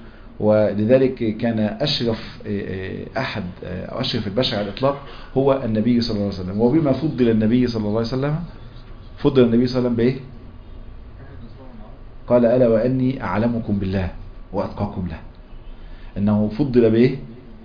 ولذلك كان أشرف أحد أو أشرف البشر على الإطلاق هو النبي صلى الله عليه وسلم وبما فضل النبي صلى الله عليه وسلم فضل النبي صلى الله عليه وسلم بإيه قال ألا وأني أعلمكم بالله وأتقاكم له إنه فضل بإيه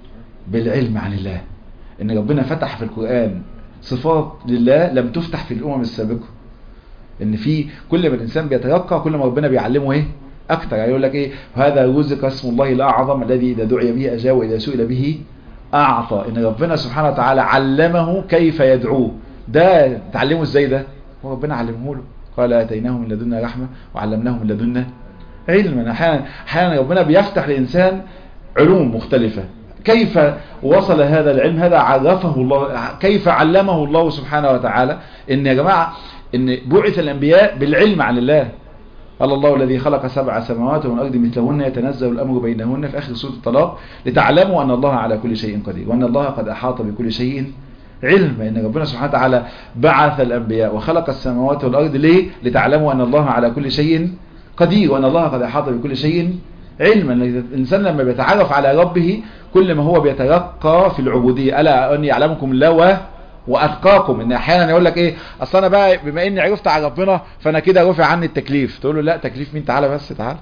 بالعلم عن الله إن ربنا فتح في القرآن صفات لله لم تفتح في الأمم السابقة إن في كل ما الإنسان بيترقى كل ما ربنا بيعلمه إيه أكتر يعني يقول لك إيه هذا رزق اسم الله الأعظم الذي إذا دعي به أجاب وإذا سئل به أعطى إن ربنا سبحانه وتعالى علمه كيف يدعوه ده تعلمه إزاي ده وربنا علمه له قال أتيناه من لدنا رحمة وعلمناه من لدنا علما أحيانا أحيانا ربنا بيفتح للإنسان علوم مختلفة كيف وصل هذا العلم هذا عرفه الله كيف علمه الله سبحانه وتعالى إن يا جماعة إن بعث الأنبياء بالعلم عن الله قال الله الذي خلق سبع سماوات والأرض مثلهن يتنزل الأمر بينهن في آخر سورة الطلاق لتعلموا أن الله على كل شيء قدير وأن الله قد أحاط بكل شيء علم ان ربنا سبحانه وتعالى بعث الانبياء وخلق السماوات والارض ليه لتعلموا ان الله على كل شيء قدير وان الله قد احاط بكل شيء علما الانسان لما بيتعرف على ربه كل ما هو بيترقى في العبوديه الا اني اعلمكم الله واتقاكم ان احيانا يقول لك ايه اصل انا بقى بما اني عرفت على ربنا فانا كده رفع عني التكليف تقول له لا تكليف مين تعالى بس تعالى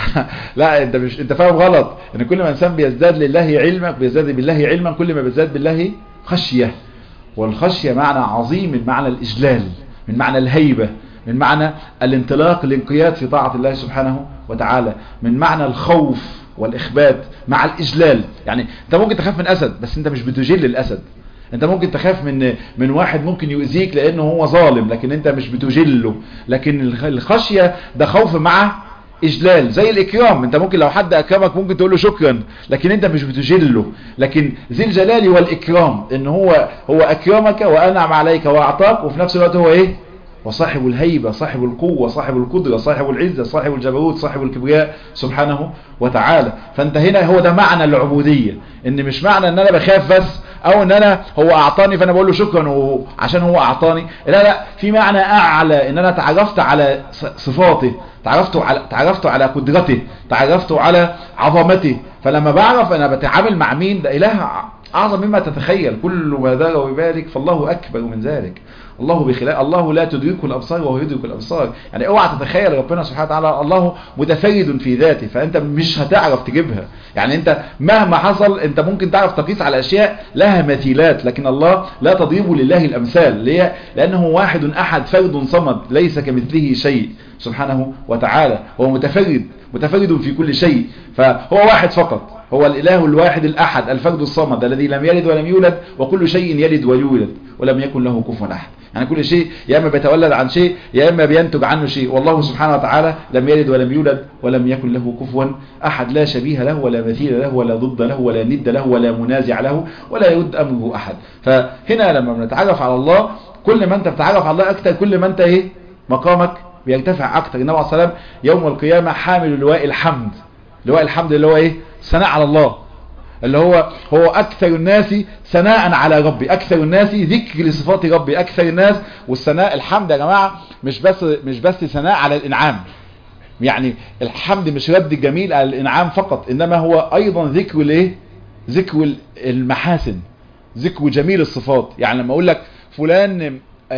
لا انت مش انت فاهم غلط ان كل ما انسان بيزداد لله علما بيزداد بالله علما كل ما بيزداد بالله خشيه والخشية معنى عظيم من معنى الإجلال من معنى الهيبة من معنى الانطلاق الانقياد في طاعة الله سبحانه وتعالى من معنى الخوف والإخبات مع الإجلال يعني انت ممكن تخاف من أسد بس انت مش بتجل الأسد انت ممكن تخاف من من واحد ممكن يؤذيك لانه هو ظالم لكن انت مش بتجله لكن الخشية ده خوف مع اجلال زي الاكرام انت ممكن لو حد اكرمك ممكن تقول له شكرا لكن انت مش بتجله لكن ذي الجلال والاكرام ان هو هو اكرمك وانعم عليك واعطاك وفي نفس الوقت هو ايه وصاحب الهيبة صاحب القوة صاحب القدرة صاحب العزة صاحب الجبروت صاحب الكبرياء سبحانه وتعالى فانت هنا هو ده معنى العبودية ان مش معنى ان انا بخاف بس او ان انا هو اعطاني فانا بقول له شكرا عشان هو اعطاني لا لا في معنى اعلى ان انا تعرفت على صفاته تعرفت على تعرفت على قدرته تعرفت على عظمته فلما بعرف انا بتعامل مع مين ده اله اعظم مما تتخيل كل ما ذاق ويبارك فالله اكبر من ذلك الله بخلاف الله لا تدركه الابصار وهو يدرك الابصار يعني اوعى تتخيل ربنا سبحانه وتعالى الله متفرد في ذاته فانت مش هتعرف تجيبها يعني انت مهما حصل انت ممكن تعرف تقيس على اشياء لها مثيلات لكن الله لا تضرب لله الامثال ليه لانه واحد احد فرد صمد ليس كمثله شيء سبحانه وتعالى هو متفرد متفرد في كل شيء فهو واحد فقط هو الإله الواحد الأحد الفرد الصمد الذي لم يلد ولم يولد وكل شيء يلد ويولد ولم يكن له كفوا أحد يعني كل شيء يا إما بيتولد عن شيء يا إما بينتج عنه شيء والله سبحانه وتعالى لم يلد ولم يولد ولم يكن له كفوا أحد لا شبيه له ولا مثيل له ولا ضد له ولا ند له ولا منازع له ولا يرد أمره أحد فهنا لما بنتعرف على الله كل ما أنت بتتعرف على الله أكثر كل ما أنت إيه مقامك بيرتفع أكثر النبي عليه الصلاة والسلام يوم القيامة حامل لواء الحمد لواء الحمد اللي هو إيه ثناء على الله اللي هو هو أكثر الناس ثناء على ربي أكثر الناس ذكر لصفات ربي أكثر الناس والثناء الحمد يا جماعة مش بس مش بس ثناء على الإنعام يعني الحمد مش رد الجميل على الإنعام فقط إنما هو أيضا ذكر الايه ذكر المحاسن ذكر جميل الصفات يعني لما أقول لك فلان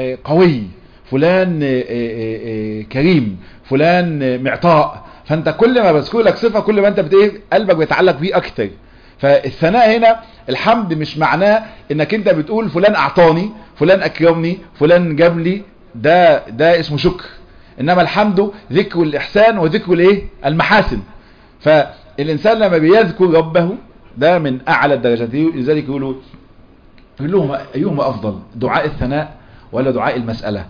قوي فلان كريم فلان معطاء فانت كل ما بذكر لك صفه كل ما انت بت ايه قلبك بيتعلق بيه اكتر فالثناء هنا الحمد مش معناه انك انت بتقول فلان اعطاني فلان اكرمني فلان جاب لي ده ده اسمه شكر انما الحمد ذكر الاحسان وذكر الايه المحاسن فالانسان لما بيذكر ربه ده من اعلى الدرجات لذلك يقولوا يقول لهم ايهما افضل دعاء الثناء ولا دعاء المساله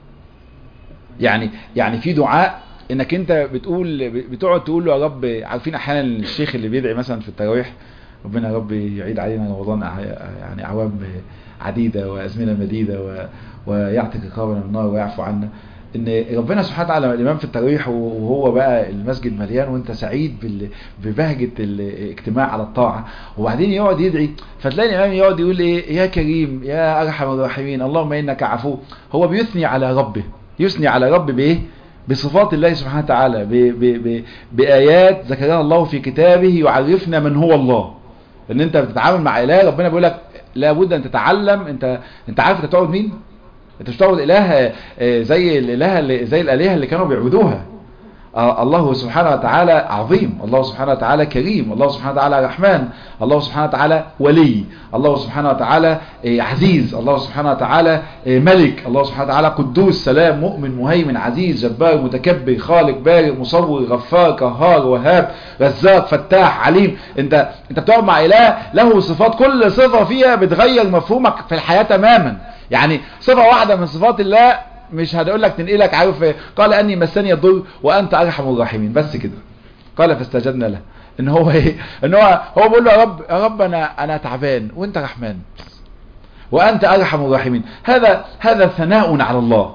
يعني يعني في دعاء انك انت بتقول بتقعد تقول له يا رب عارفين احيانا الشيخ اللي بيدعي مثلا في التراويح ربنا يا رب يعيد علينا رمضان يعني اعوام عديدة وازمنة مديدة و... ويعتق رقابنا من النار ويعفو عنا ان ربنا سبحانه وتعالى الامام في التراويح وهو بقى المسجد مليان وانت سعيد بال... ببهجة الاجتماع على الطاعة وبعدين يقعد يدعي فتلاقي الامام يقعد يقول ايه يا كريم يا ارحم الراحمين اللهم انك عفو هو بيثني على ربه يثني على رب بايه بصفات الله سبحانه وتعالى ب ب ب بآيات ذكرها الله في كتابه يعرفنا من هو الله ان انت بتتعامل مع اله ربنا بيقول لك لابد ان تتعلم انت انت عارف انت تعبد مين انت مش تعبد اله زي الاله اللي زي الالهه اللي كانوا بيعبدوها الله سبحانه وتعالى عظيم الله سبحانه وتعالى كريم الله سبحانه وتعالى رحمن الله سبحانه وتعالى ولي الله سبحانه وتعالى عزيز الله سبحانه وتعالى ملك الله سبحانه وتعالى قدوس سلام مؤمن مهيمن عزيز جبار متكبر خالق بارئ مصور غفار قهار وهاب رزاق فتاح عليم انت انت بتقعد مع اله له صفات كل صفه فيها بتغير مفهومك في الحياه تماما يعني صفه واحده من صفات الله مش هقول لك تنقلك عارف قال اني مسني الضر وانت ارحم الراحمين بس كده قال فاستجبنا له ان هو ايه ان هو هو بيقول له يا رب يا رب انا انا تعبان وانت رحمن وانت ارحم الراحمين هذا هذا ثناء على الله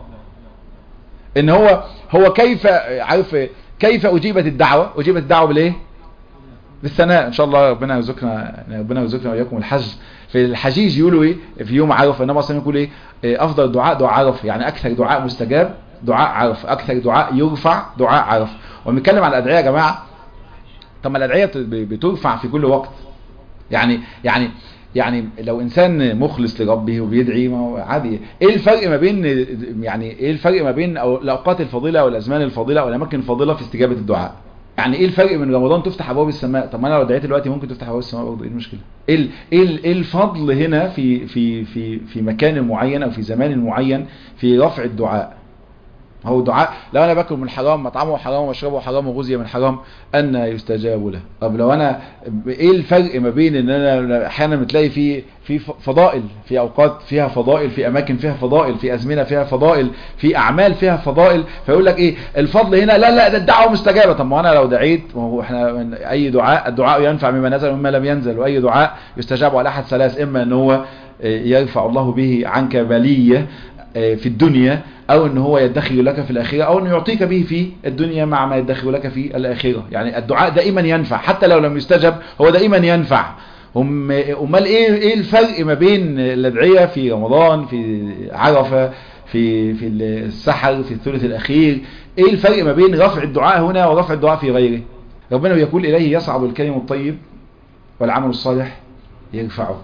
ان هو هو كيف عارف كيف اجيبت الدعوه اجيبت الدعوه بالايه بالثناء ان شاء الله ربنا يرزقنا ربنا يرزقنا واياكم الحج في الحجيج يقولوا ايه في يوم عرفه النبي صلى الله عليه وسلم يقول ايه افضل دعاء دعاء عرفه يعني اكثر دعاء مستجاب دعاء عرفه اكثر دعاء يرفع دعاء عرفه وبنتكلم على الادعيه يا جماعه طب ما الادعيه بترفع في كل وقت يعني يعني يعني لو انسان مخلص لربه وبيدعي ما هو عادي ايه الفرق ما بين يعني ايه الفرق ما بين أو الاوقات الفضيله او الازمان الفضيله او الاماكن الفضيله في استجابه الدعاء يعني ايه الفرق من رمضان تفتح ابواب السماء طب ما انا لو دعيت دلوقتي ممكن تفتح ابواب السماء برضه ايه المشكله ايه ايه ايه الفضل هنا في في في في مكان معين او في زمان معين في رفع الدعاء هو دعاء لو انا باكل من حرام مطعمه حرام ومشربه حرام وغذي من حرام ان يستجاب له طب لو انا ايه الفرق ما بين ان انا احيانا بتلاقي في في فضائل في اوقات فيها فضائل في اماكن فيها فضائل في ازمنه فيها فضائل في اعمال فيها فضائل فيقول لك ايه الفضل هنا لا لا ده الدعوه مستجابه طب ما انا لو دعيت ما هو احنا اي دعاء الدعاء ينفع مما نزل ومما لم ينزل واي دعاء يستجاب على احد ثلاث اما ان هو يرفع الله به عنك بليه في الدنيا او ان هو يدخر لك في الاخره او انه يعطيك به في الدنيا مع ما يدخر لك في الاخره يعني الدعاء دائما ينفع حتى لو لم يستجب هو دائما ينفع امال ايه ايه الفرق ما بين الادعيه في رمضان في عرفه في في السحر في الثلث الاخير ايه الفرق ما بين رفع الدعاء هنا ورفع الدعاء في غيره ربنا بيقول اليه يصعد الكلم الطيب والعمل الصالح يرفعه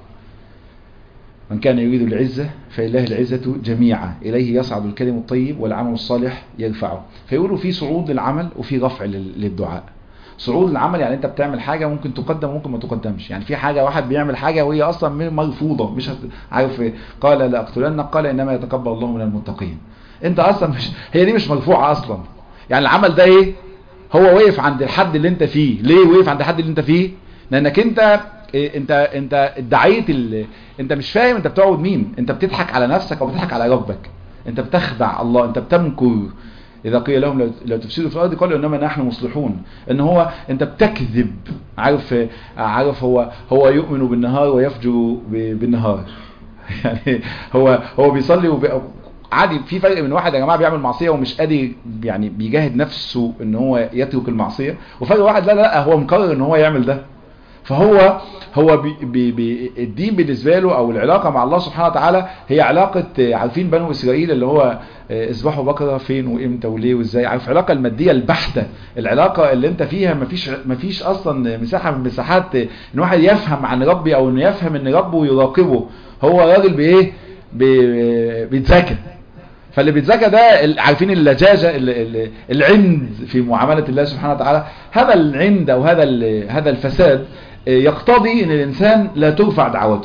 من كان يريد العزة فلله العزة جميعا إليه يصعد الكلم الطيب والعمل الصالح يرفعه فيقولوا في صعود للعمل وفي رفع للدعاء صعود العمل يعني انت بتعمل حاجة ممكن تقدم وممكن ما تقدمش يعني في حاجة واحد بيعمل حاجة وهي اصلا مرفوضة مش عارف قال لأقتلنك قال انما يتقبل الله من المتقين انت اصلا مش هي دي مش مرفوعة اصلا يعني العمل ده ايه هو وقف عند الحد اللي انت فيه ليه وقف عند الحد اللي انت فيه لانك انت إيه انت انت ادعيت ال... انت مش فاهم انت بتعبد مين انت بتضحك على نفسك او بتضحك على ربك انت بتخدع الله انت بتمكر اذا قيل لهم لو تفسدوا في الارض قالوا انما نحن مصلحون ان هو انت بتكذب عارف عارف هو هو يؤمن بالنهار ويفجر بالنهار يعني هو هو بيصلي وبي... عادي في فرق من واحد يا جماعه بيعمل معصيه ومش قادر يعني بيجاهد نفسه ان هو يترك المعصيه وفرق واحد لا لا, لا هو مقرر ان هو يعمل ده فهو هو بي بي بي الدين بالنسبه له او العلاقه مع الله سبحانه وتعالى هي علاقه عارفين بنو اسرائيل اللي هو اذبحوا بقره فين وامتى وليه وازاي عارف العلاقه الماديه البحته العلاقه اللي انت فيها مفيش مفيش اصلا مساحه من مساحات ان واحد يفهم عن ربي او انه يفهم ان ربه يراقبه هو راجل بايه بيتذاكى فاللي بيتزكى ده عارفين اللجاجة العند في معاملة الله سبحانه وتعالى هذا العند او هذا هذا الفساد يقتضي ان الانسان لا ترفع دعوته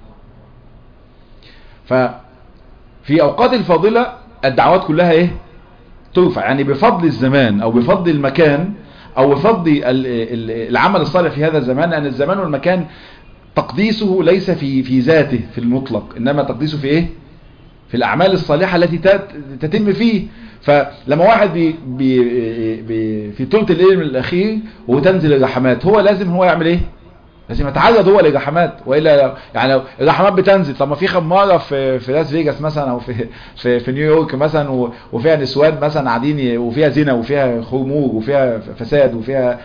ففي اوقات الفاضلة الدعوات كلها ايه ترفع يعني بفضل الزمان او بفضل المكان او بفضل العمل الصالح في هذا الزمان لان الزمان والمكان تقديسه ليس في في ذاته في المطلق انما تقديسه في ايه في الأعمال الصالحة التي تتم فيه فلما واحد بي بي بي في ثلث الليل من الأخير وتنزل الرحمات هو لازم هو يعمل ايه لازم يتعرض هو للرحمات والا يعني لو الرحمات بتنزل طب ما في خماره في في لاس فيجاس مثلا او في في, في نيويورك مثلا وفيها نسوان مثلا قاعدين وفيها زنا وفيها خمور وفيها فساد وفيها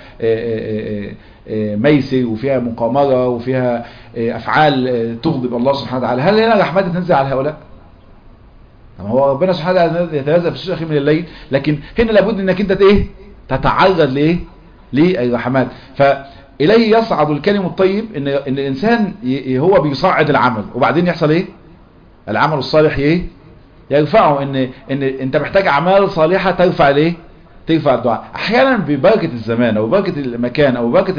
ميسر وفيها مقامره وفيها افعال تغضب الله سبحانه وتعالى هل هنا رحمات تنزل على هؤلاء هو ربنا سبحانه وتعالى يتنزل في الثلث الاخير من الليل لكن هنا لابد انك انت ايه تتعرض لايه للرحمات فاليه يصعد الكلم الطيب ان ان الانسان هو بيصعد العمل وبعدين يحصل ايه العمل الصالح ايه يرفعه ان ان انت محتاج اعمال صالحه ترفع الايه ترفع الدعاء احيانا ببركه الزمان او بركه المكان او بركه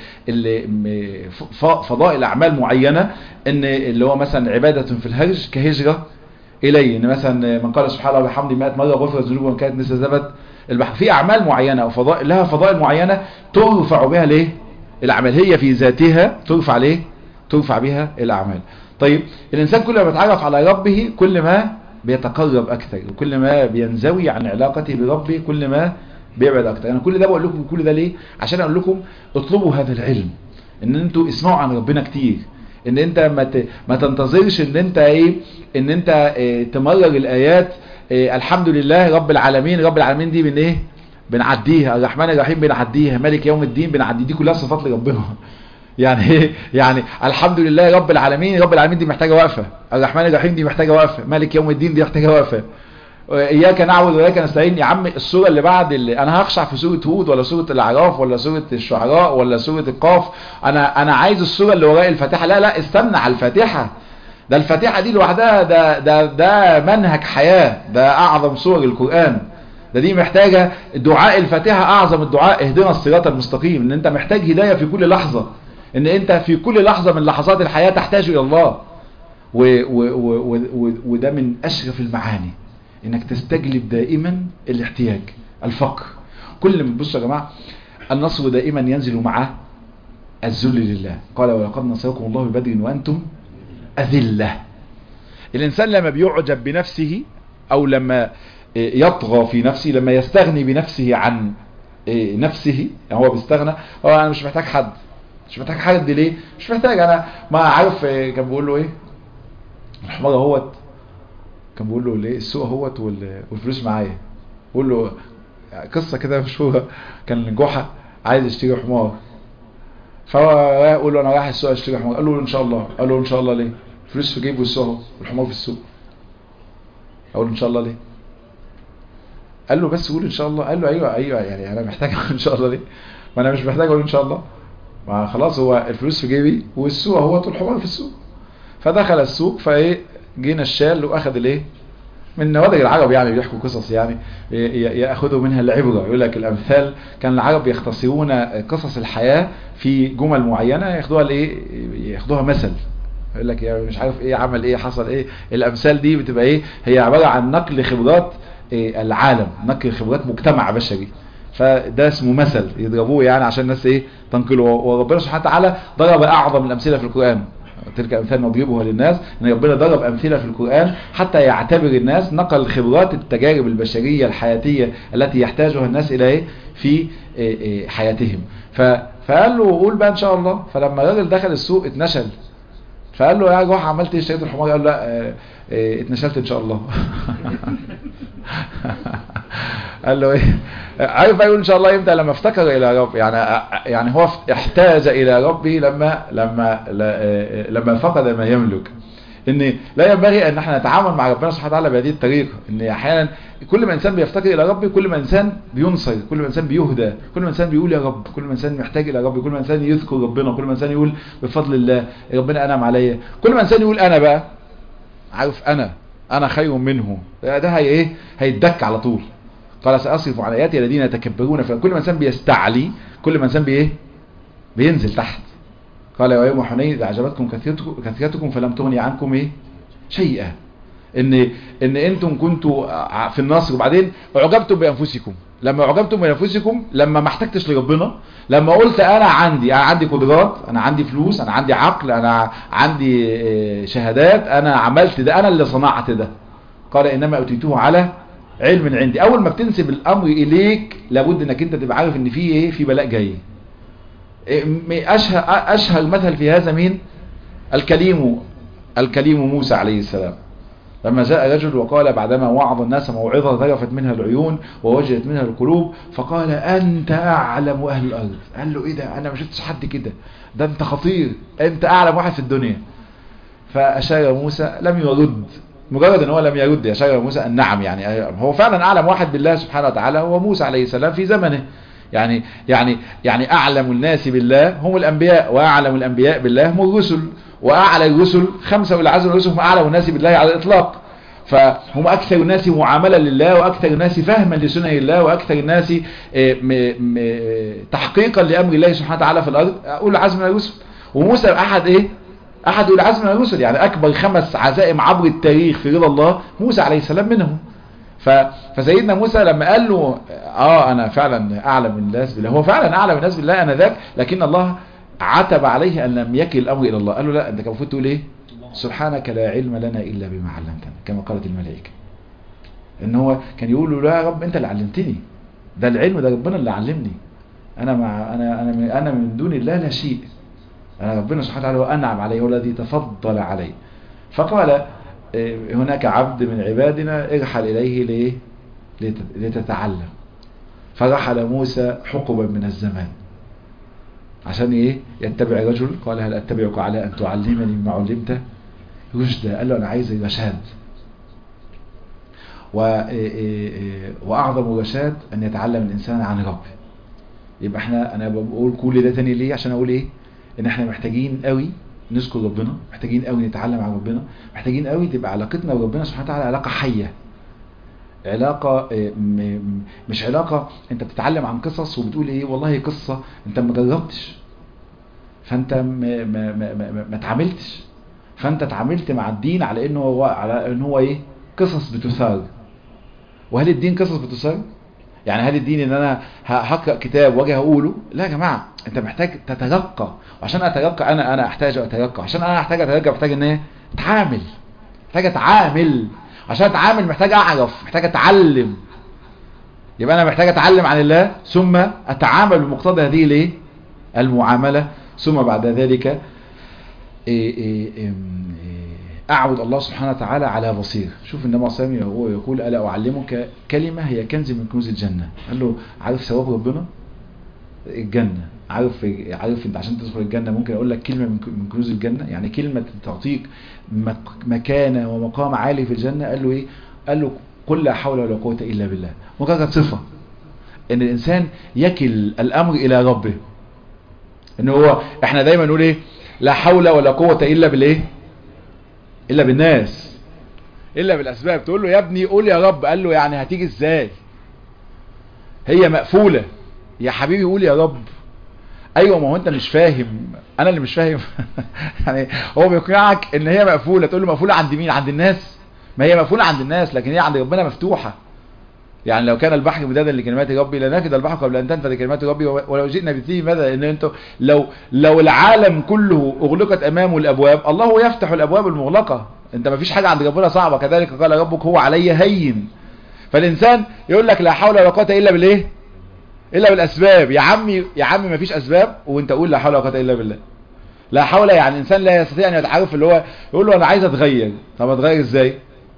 فضائل اعمال معينه ان اللي هو مثلا عباده في الهرج كهجره الي ان مثلا من قال سبحانه وبحمده 100 مره غفرت ذنوبه كانت مثل زبد البحر في اعمال معينه او فضائل لها فضائل معينه ترفع بها ليه الاعمال هي في ذاتها ترفع ليه ترفع بها الاعمال طيب الانسان كل ما بيتعرف على ربه كل ما بيتقرب اكثر وكل ما بينزوي عن علاقته بربه كل ما بيبعد اكثر انا كل ده بقول لكم كل ده ليه عشان اقول لكم اطلبوا هذا العلم ان انتوا اسمعوا عن ربنا كتير ان انت ما ت... ما تنتظرش ان انت ايه ان انت إيه تمرر الايات إيه الحمد لله رب العالمين رب العالمين دي من ايه بنعديها الرحمن الرحيم بنعديها مالك يوم الدين بنعدي دي كلها صفات لربنا يعني ايه يعني الحمد لله رب العالمين رب العالمين دي محتاجه وقفه الرحمن الرحيم دي محتاجه وقفه مالك يوم الدين دي محتاجه وقفه اياك نعبد واياك نستعين يا عم السوره اللي بعد اللي انا هخشع في سوره هود ولا سوره الاعراف ولا سوره الشعراء ولا سوره القاف انا انا عايز السوره اللي وراء الفاتحه لا لا استنى على الفاتحه ده الفاتحه دي لوحدها ده ده ده منهج حياه ده اعظم سور القران ده دي محتاجه دعاء الفاتحه اعظم الدعاء اهدنا الصراط المستقيم ان انت محتاج هدايه في كل لحظه ان انت في كل لحظه من لحظات الحياه تحتاج الى الله و و و و وده من اشرف المعاني انك تستجلب دائما الاحتياج الفقر كل ما بصوا يا جماعه النصر دائما ينزل مع الذل لله قال ولقد نصركم الله ببدر وانتم اذله الانسان لما بيعجب بنفسه او لما يطغى في نفسه لما يستغني بنفسه عن نفسه يعني هو بيستغنى هو انا مش محتاج حد مش محتاج حد ليه مش محتاج انا ما عارف كان بيقول له ايه الحمار اهوت كان بيقول له ليه السوق اهوت والفلوس معايا بيقول له قصه كده مشهوره كان جحا عايز يشتري حمار فهو يقول له انا رايح السوق اشتري حمار قال له ان شاء الله قال له ان شاء الله ليه الفلوس في جيبه السوق اهو والحمار في السوق اقول ان شاء الله ليه قال له بس قول ان شاء الله قال له ايوه ايوه يعني انا محتاج ان شاء الله ليه ما انا مش محتاج اقول ان شاء الله ما خلاص هو الفلوس في جيبي والسوق هو الحمار في السوق فدخل السوق فايه جينا الشال واخد الايه من نوادر العرب يعني بيحكوا قصص يعني ياخذوا منها العبره يقول لك الامثال كان العرب يختصرون قصص الحياه في جمل معينه ياخدوها لايه ياخدوها مثل يقول لك يعني مش عارف ايه عمل ايه حصل ايه الامثال دي بتبقى ايه هي عباره عن نقل خبرات إيه العالم نقل خبرات مجتمع بشري فده اسمه مثل يضربوه يعني عشان الناس ايه تنقله وربنا سبحانه وتعالى ضرب اعظم الامثله في القران تلك امثال نضربها للناس ان ربنا ضرب امثله في القران حتى يعتبر الناس نقل خبرات التجارب البشريه الحياتيه التي يحتاجها الناس الى ايه في إيه حياتهم فقال له قول بقى ان شاء الله فلما الراجل دخل السوق اتنشل فقال له يا جوح عملت ايه اشتريت الحمار قال له لا اه اه اتنشلت ان شاء الله قال له ايه عارف يقول ان شاء الله امتى لما افتكر الى رب يعني يعني هو احتاج الى ربه لما لما لما فقد ما يملك ان لا ينبغي ان احنا نتعامل مع ربنا سبحانه وتعالى بهذه الطريقه ان احيانا كل ما انسان بيفتقر الى ربه كل ما انسان بينصر كل ما انسان بيهدى كل ما انسان بيقول يا رب كل ما انسان محتاج الى ربه كل ما انسان يذكر ربنا كل ما انسان يقول بفضل الله ربنا انعم عليا كل ما انسان يقول انا بقى عارف انا انا خير منه ده هي ايه هيتدك على طول قال ساصرف عن اياتي الذين يتكبرون فكل ما انسان بيستعلي كل ما انسان بايه بينزل تحت قال يا يوم حنين اذا اعجبتكم كثرتكم فلم تغني عنكم ايه شيئا ان ان انتم كنتوا في النصر وبعدين اعجبتم بانفسكم لما اعجبتم بانفسكم لما ما احتجتش لربنا لما قلت انا عندي انا عندي قدرات انا عندي فلوس انا عندي عقل انا عندي شهادات انا عملت ده انا اللي صنعت ده قال انما اتيتوه على علم عندي اول ما بتنسب الامر اليك لابد انك انت تبقى عارف ان في ايه في بلاء جاي اشهر اشهر مثل في هذا مين الكليم الكليم موسى عليه السلام لما جاء رجل وقال بعدما وعظ الناس موعظة ذرفت منها العيون ووجلت منها القلوب فقال أنت أعلم أهل الأرض قال له إيه ده أنا ما شفتش حد كده ده أنت خطير أنت أعلم واحد في الدنيا فأشار موسى لم يرد مجرد ان هو لم يرد اشار موسى ان نعم يعني هو فعلا اعلم واحد بالله سبحانه وتعالى هو موسى عليه السلام في زمنه يعني يعني يعني اعلم الناس بالله هم الانبياء واعلم الانبياء بالله هم الرسل واعلى الرسل خمسه والعزل الرسل هم اعلم الناس بالله على الاطلاق فهم اكثر الناس معامله لله واكثر الناس فهما لسنن الله واكثر الناس تحقيقا لامر الله سبحانه وتعالى في الارض اقول عزم من الرسل وموسى احد ايه احد اولي العزم من الرسل يعني اكبر خمس عزائم عبر التاريخ في رضا الله موسى عليه السلام منهم ف... فسيدنا موسى لما قال له اه انا فعلا اعلم الناس بالله هو فعلا اعلم الناس بالله انا ذاك لكن الله عتب عليه ان لم يكل الامر الى الله قال له لا انت كان المفروض تقول ايه سبحانك لا علم لنا الا بما علمتنا كما قالت الملائكه ان هو كان يقول له لا يا رب انت اللي علمتني ده العلم ده ربنا اللي علمني انا مع انا انا من, أنا من دون الله لا شيء أنا ربنا سبحانه وتعالى وانعم علي هو الذي تفضل علي فقال هناك عبد من عبادنا ارحل اليه ليه لتتعلم فرحل موسى حقبا من الزمان عشان ايه يتبع رجل قال هل اتبعك على ان تعلمني مما علمت رشدا قال له انا عايز الرشاد و واعظم الرشاد ان يتعلم الانسان عن ربه يبقى احنا انا بقول كل ده تاني ليه عشان اقول ايه ان احنا محتاجين قوي نذكر ربنا محتاجين قوي نتعلم عن ربنا محتاجين قوي تبقى علاقتنا بربنا سبحانه وتعالى علاقه حيه علاقة مش علاقة انت بتتعلم عن قصص وبتقول ايه والله قصة انت ما جربتش فانت ما, ما, ما, ما, ما تعاملتش فانت تعاملت مع الدين على انه هو على ان هو ايه قصص بتثار وهل الدين قصص بتثار يعني هل الدين ان انا هقرا كتاب واجي اقوله لا يا جماعه انت محتاج تتلقى وعشان اتلقى انا انا احتاج اتلقى عشان انا احتاج اتلقى محتاج ان ايه اتعامل محتاج اتعامل عشان اتعامل محتاج اعرف محتاج اتعلم يبقى انا محتاج اتعلم عن الله ثم اتعامل بمقتضى هذه الايه المعامله ثم بعد ذلك اعبد الله سبحانه وتعالى على بصير شوف النبي صلى الله عليه وسلم هو يقول الا اعلمك كلمه هي كنز من كنوز الجنه قال له عارف ثواب ربنا الجنه عارف عارف انت عشان تدخل الجنه ممكن اقول لك كلمه من كنوز الجنه يعني كلمه تعطيك مكانه ومقام عالي في الجنه قال له ايه قال له قل لا حول ولا قوه الا بالله مجرد صفه ان الانسان يكل الامر الى ربه ان هو احنا دايما نقول ايه لا حول ولا قوه الا بالايه الا بالناس الا بالاسباب تقول له يا ابني قول يا رب قال له يعني هتيجي ازاي هي مقفوله يا حبيبي قول يا رب ايوه ما هو انت مش فاهم انا اللي مش فاهم يعني هو بيقنعك ان هي مقفوله تقول له مقفوله عند مين عند الناس ما هي مقفوله عند الناس لكن هي عند ربنا مفتوحه يعني لو كان البحر مدادا لكلمات ربي لنفد البحر قبل ان تنفذ كلمات ربي ولو جئنا بمثله ماذا ان انتوا لو لو العالم كله اغلقت امامه الابواب الله يفتح الابواب المغلقه انت ما فيش حاجه عند ربنا صعبه كذلك قال ربك هو علي هين فالانسان يقول لك لا حول ولا قوه الا بالايه الا بالاسباب يا عمي يا عمي ما فيش اسباب وانت قول لا حول ولا قوه الا بالله لا حول يعني انسان لا يستطيع ان يتعرف اللي هو يقول له انا عايز اتغير طب اتغير ازاي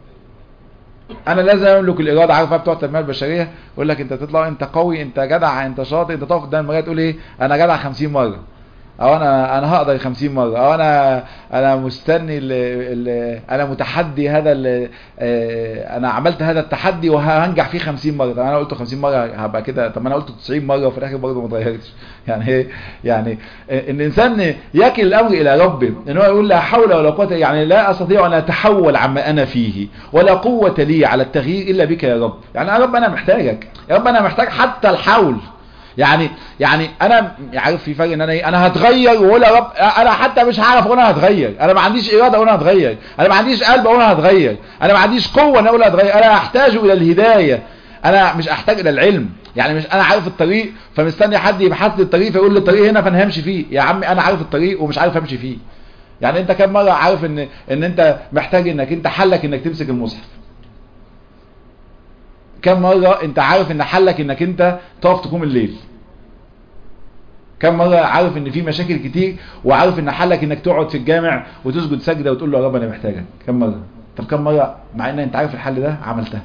انا لازم املك الاراده عارف بتوع التنميه البشريه يقول لك انت تطلع انت قوي انت جدع انت شاطر انت تقف قدام المرايه تقول ايه انا جدع 50 مره او انا انا هقدر 50 مره او انا انا مستني ال ال انا متحدي هذا ال انا عملت هذا التحدي وهنجح فيه 50 مره طب انا قلت 50 مره هبقى كده طب انا قلت 90 مره وفي الاخر برضه ما اتغيرتش يعني ايه يعني ان الانسان يكل الامر الى ربه ان هو يقول لا حول ولا قوه يعني لا استطيع ان اتحول عما انا فيه ولا قوه لي على التغيير الا بك يا رب يعني يا رب انا محتاجك يا رب انا محتاج حتى الحول يعني يعني انا عارف في فرق ان انا ايه انا هتغير واقول يا رب انا حتى مش هعرف اقول انا هتغير انا ما عنديش اراده اقول انا هتغير انا ما عنديش قلب اقول انا هتغير انا ما عنديش قوه ان اقول هتغير انا احتاج الى الهدايه انا مش احتاج الى العلم يعني مش انا عارف الطريق فمستني حد يبحث لي الطريق فيقول لي الطريق هنا فانا همشي فيه يا عمي انا عارف الطريق ومش عارف امشي فيه يعني انت كم مره عارف ان ان انت محتاج انك انت حلك انك تمسك المصحف كم مره انت عارف ان حلك انك انت تقف تقوم الليل كم مرة عارف ان في مشاكل كتير وعارف ان حلك انك تقعد في الجامع وتسجد سجدة وتقول له يا رب انا محتاجك كم مرة طب كم مرة مع ان انت عارف الحل ده عملتها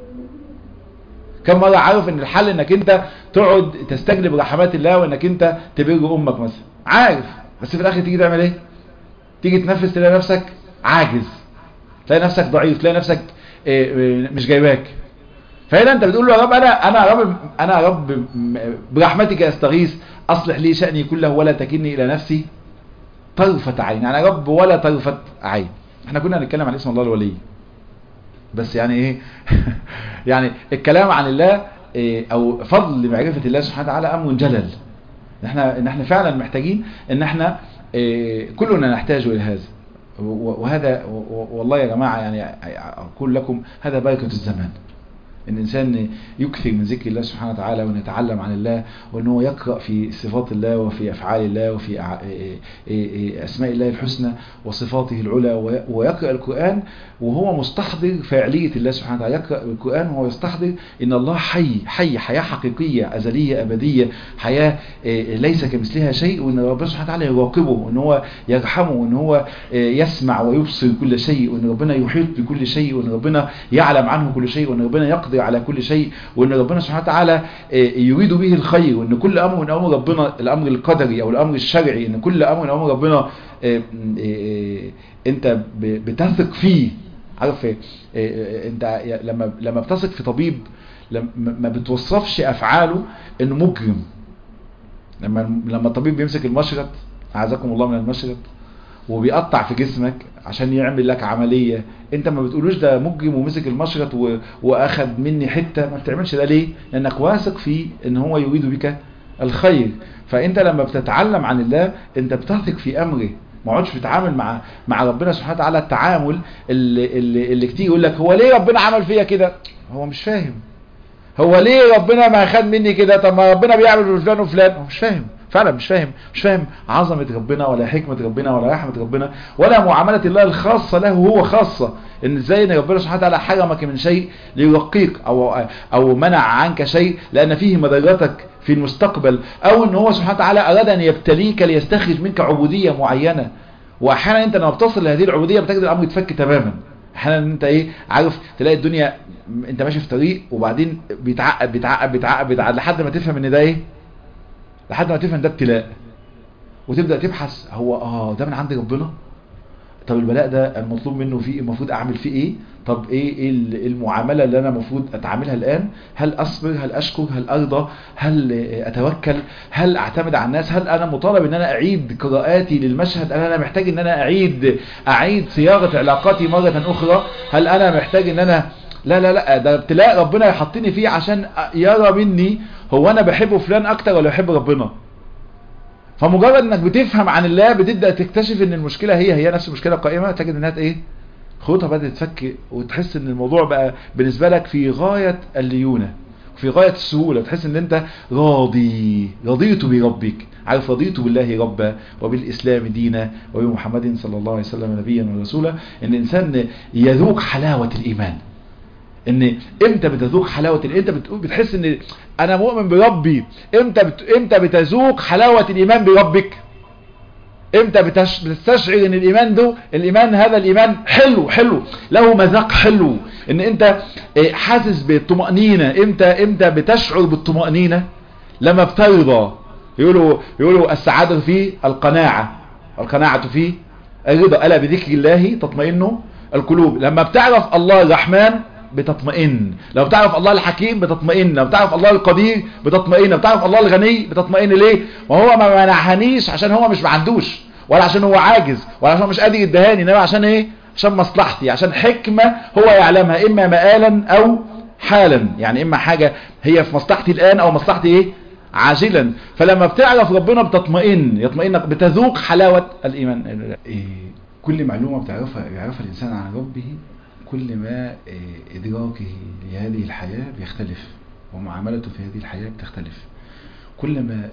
كم مرة عارف ان الحل انك انت تقعد تستجلب رحمات الله وانك انت تبر امك مثلا عارف بس في الاخر تيجي تعمل ايه تيجي تنفذ تلاقي نفسك عاجز تلاقي نفسك ضعيف تلاقي نفسك مش جايباك فهنا انت بتقول له يا رب انا انا يا رب انا يا رب برحمتك استغيث اصلح لي شأني كله ولا تكلني الى نفسي طرفة عين يعني يا رب ولا طرفة عين احنا كنا هنتكلم عن اسم الله الولي بس يعني ايه يعني الكلام عن الله إيه او فضل معرفة الله سبحانه وتعالى امر جلل احنا ان احنا فعلا محتاجين ان احنا إيه كلنا نحتاج الى هذا وهذا والله يا جماعة يعني اقول لكم هذا بركة الزمان ان الانسان يكثر من ذكر الله سبحانه وتعالى وان يتعلم عن الله وان هو يقرأ في صفات الله وفي افعال الله وفي اسماء الله الحسنى وصفاته العلى ويقرأ القرآن وهو مستحضر فعلية الله سبحانه وتعالى يقرأ القرآن وهو يستحضر ان الله حي حي حياة حقيقية ازلية ابدية حياة ليس كمثلها شيء وان ربنا سبحانه وتعالى يراقبه وان هو يرحمه وان هو يسمع ويبصر كل شيء وان ربنا يحيط بكل شيء وان ربنا يعلم عنه كل شيء وان ربنا يقدر على كل شيء وان ربنا سبحانه وتعالى يريد به الخير وان كل امر من امر ربنا الامر القدري او الامر الشرعي ان كل امر من امر ربنا انت بتثق فيه عارف انت لما لما بتثق في طبيب ما بتوصفش افعاله انه مجرم لما لما الطبيب بيمسك المشرط اعزكم الله من المشرط وبيقطع في جسمك عشان يعمل لك عملية انت ما بتقولوش ده مجرم ومسك المشرط و... واخد مني حتة ما بتعملش ده ليه لانك واثق فيه ان هو يريد بك الخير فانت لما بتتعلم عن الله انت بتثق في امره ما عادش بتتعامل مع مع ربنا سبحانه وتعالى التعامل اللي, اللي, اللي كتير يقول لك هو ليه ربنا عمل فيا كده هو مش فاهم هو ليه ربنا ما خد مني كده طب ما ربنا بيعمل فلان وفلان هو مش فاهم فعلا مش فاهم مش فاهم عظمة ربنا ولا حكمة ربنا ولا رحمة ربنا ولا معاملة الله الخاصة له هو خاصة ان ازاي ان ربنا سبحانه وتعالى حرمك من شيء ليرقيك او او منع عنك شيء لان فيه مضرتك في المستقبل او ان هو سبحانه وتعالى اراد ان يبتليك ليستخرج منك عبودية معينة واحيانا انت لما بتصل لهذه العبودية بتجد الامر يتفك تماما احيانا انت ايه عارف تلاقي الدنيا انت ماشي في طريق وبعدين بيتعقد بيتعقد بيتعقد, بيتعقد لحد ما تفهم ان ده ايه لحد ما تفهم ده ابتلاء وتبدأ تبحث هو اه ده من عند ربنا طب البلاء ده المطلوب منه فيه المفروض اعمل فيه ايه طب ايه ايه المعاملة اللي انا المفروض اتعاملها الان هل اصبر هل اشكر هل ارضى هل اتوكل هل اعتمد على الناس هل انا مطالب ان انا اعيد قراءاتي للمشهد هل انا محتاج ان انا اعيد اعيد صياغة علاقاتي مرة اخرى هل انا محتاج ان انا لا لا لا ده ابتلاء ربنا يحطني فيه عشان يرى مني هو انا بحب فلان اكتر ولا بحب ربنا فمجرد انك بتفهم عن الله بتبدا تكتشف ان المشكله هي هي نفس المشكله القائمه تجد انها ايه خطوطها بدات تتفك وتحس ان الموضوع بقى بالنسبه لك في غايه الليونه في غايه السهوله تحس ان انت راضي رضيت بربك عارف رضيت بالله ربا وبالاسلام دينا وبمحمد صلى الله عليه وسلم نبيا ورسولا ان الانسان يذوق حلاوه الايمان ان امتى بتذوق حلاوه انت بتقول بتحس ان انا مؤمن بربي امتى بت... امتى بتذوق حلاوه الايمان بربك امتى بتش... بتستشعر ان الايمان ده الايمان هذا الايمان حلو حلو له مذاق حلو ان انت حاسس بالطمانينه امتى امتى بتشعر بالطمانينه لما بترضى يقولوا يقولوا السعاده في القناعه القناعه في الرضا الا بذكر الله تطمئن القلوب لما بتعرف الله الرحمن بتطمئن لو بتعرف الله الحكيم بتطمئن لو بتعرف الله القدير بتطمئن لو بتعرف الله الغني بتطمئن ليه ما هو ما منعهنيش عشان هو مش ما عندوش ولا عشان هو عاجز ولا عشان هو مش قادر يدهاني انما عشان ايه عشان مصلحتي عشان حكمة هو يعلمها اما مآلا او حالا يعني اما حاجة هي في مصلحتي الان او مصلحتي ايه عاجلا فلما بتعرف ربنا بتطمئن يطمئن بتذوق حلاوة الايمان إيه كل معلومة بتعرفها يعرفها الانسان عن ربه كل ما إدراكه لهذه الحياة بيختلف ومعاملته في هذه الحياة بتختلف كل ما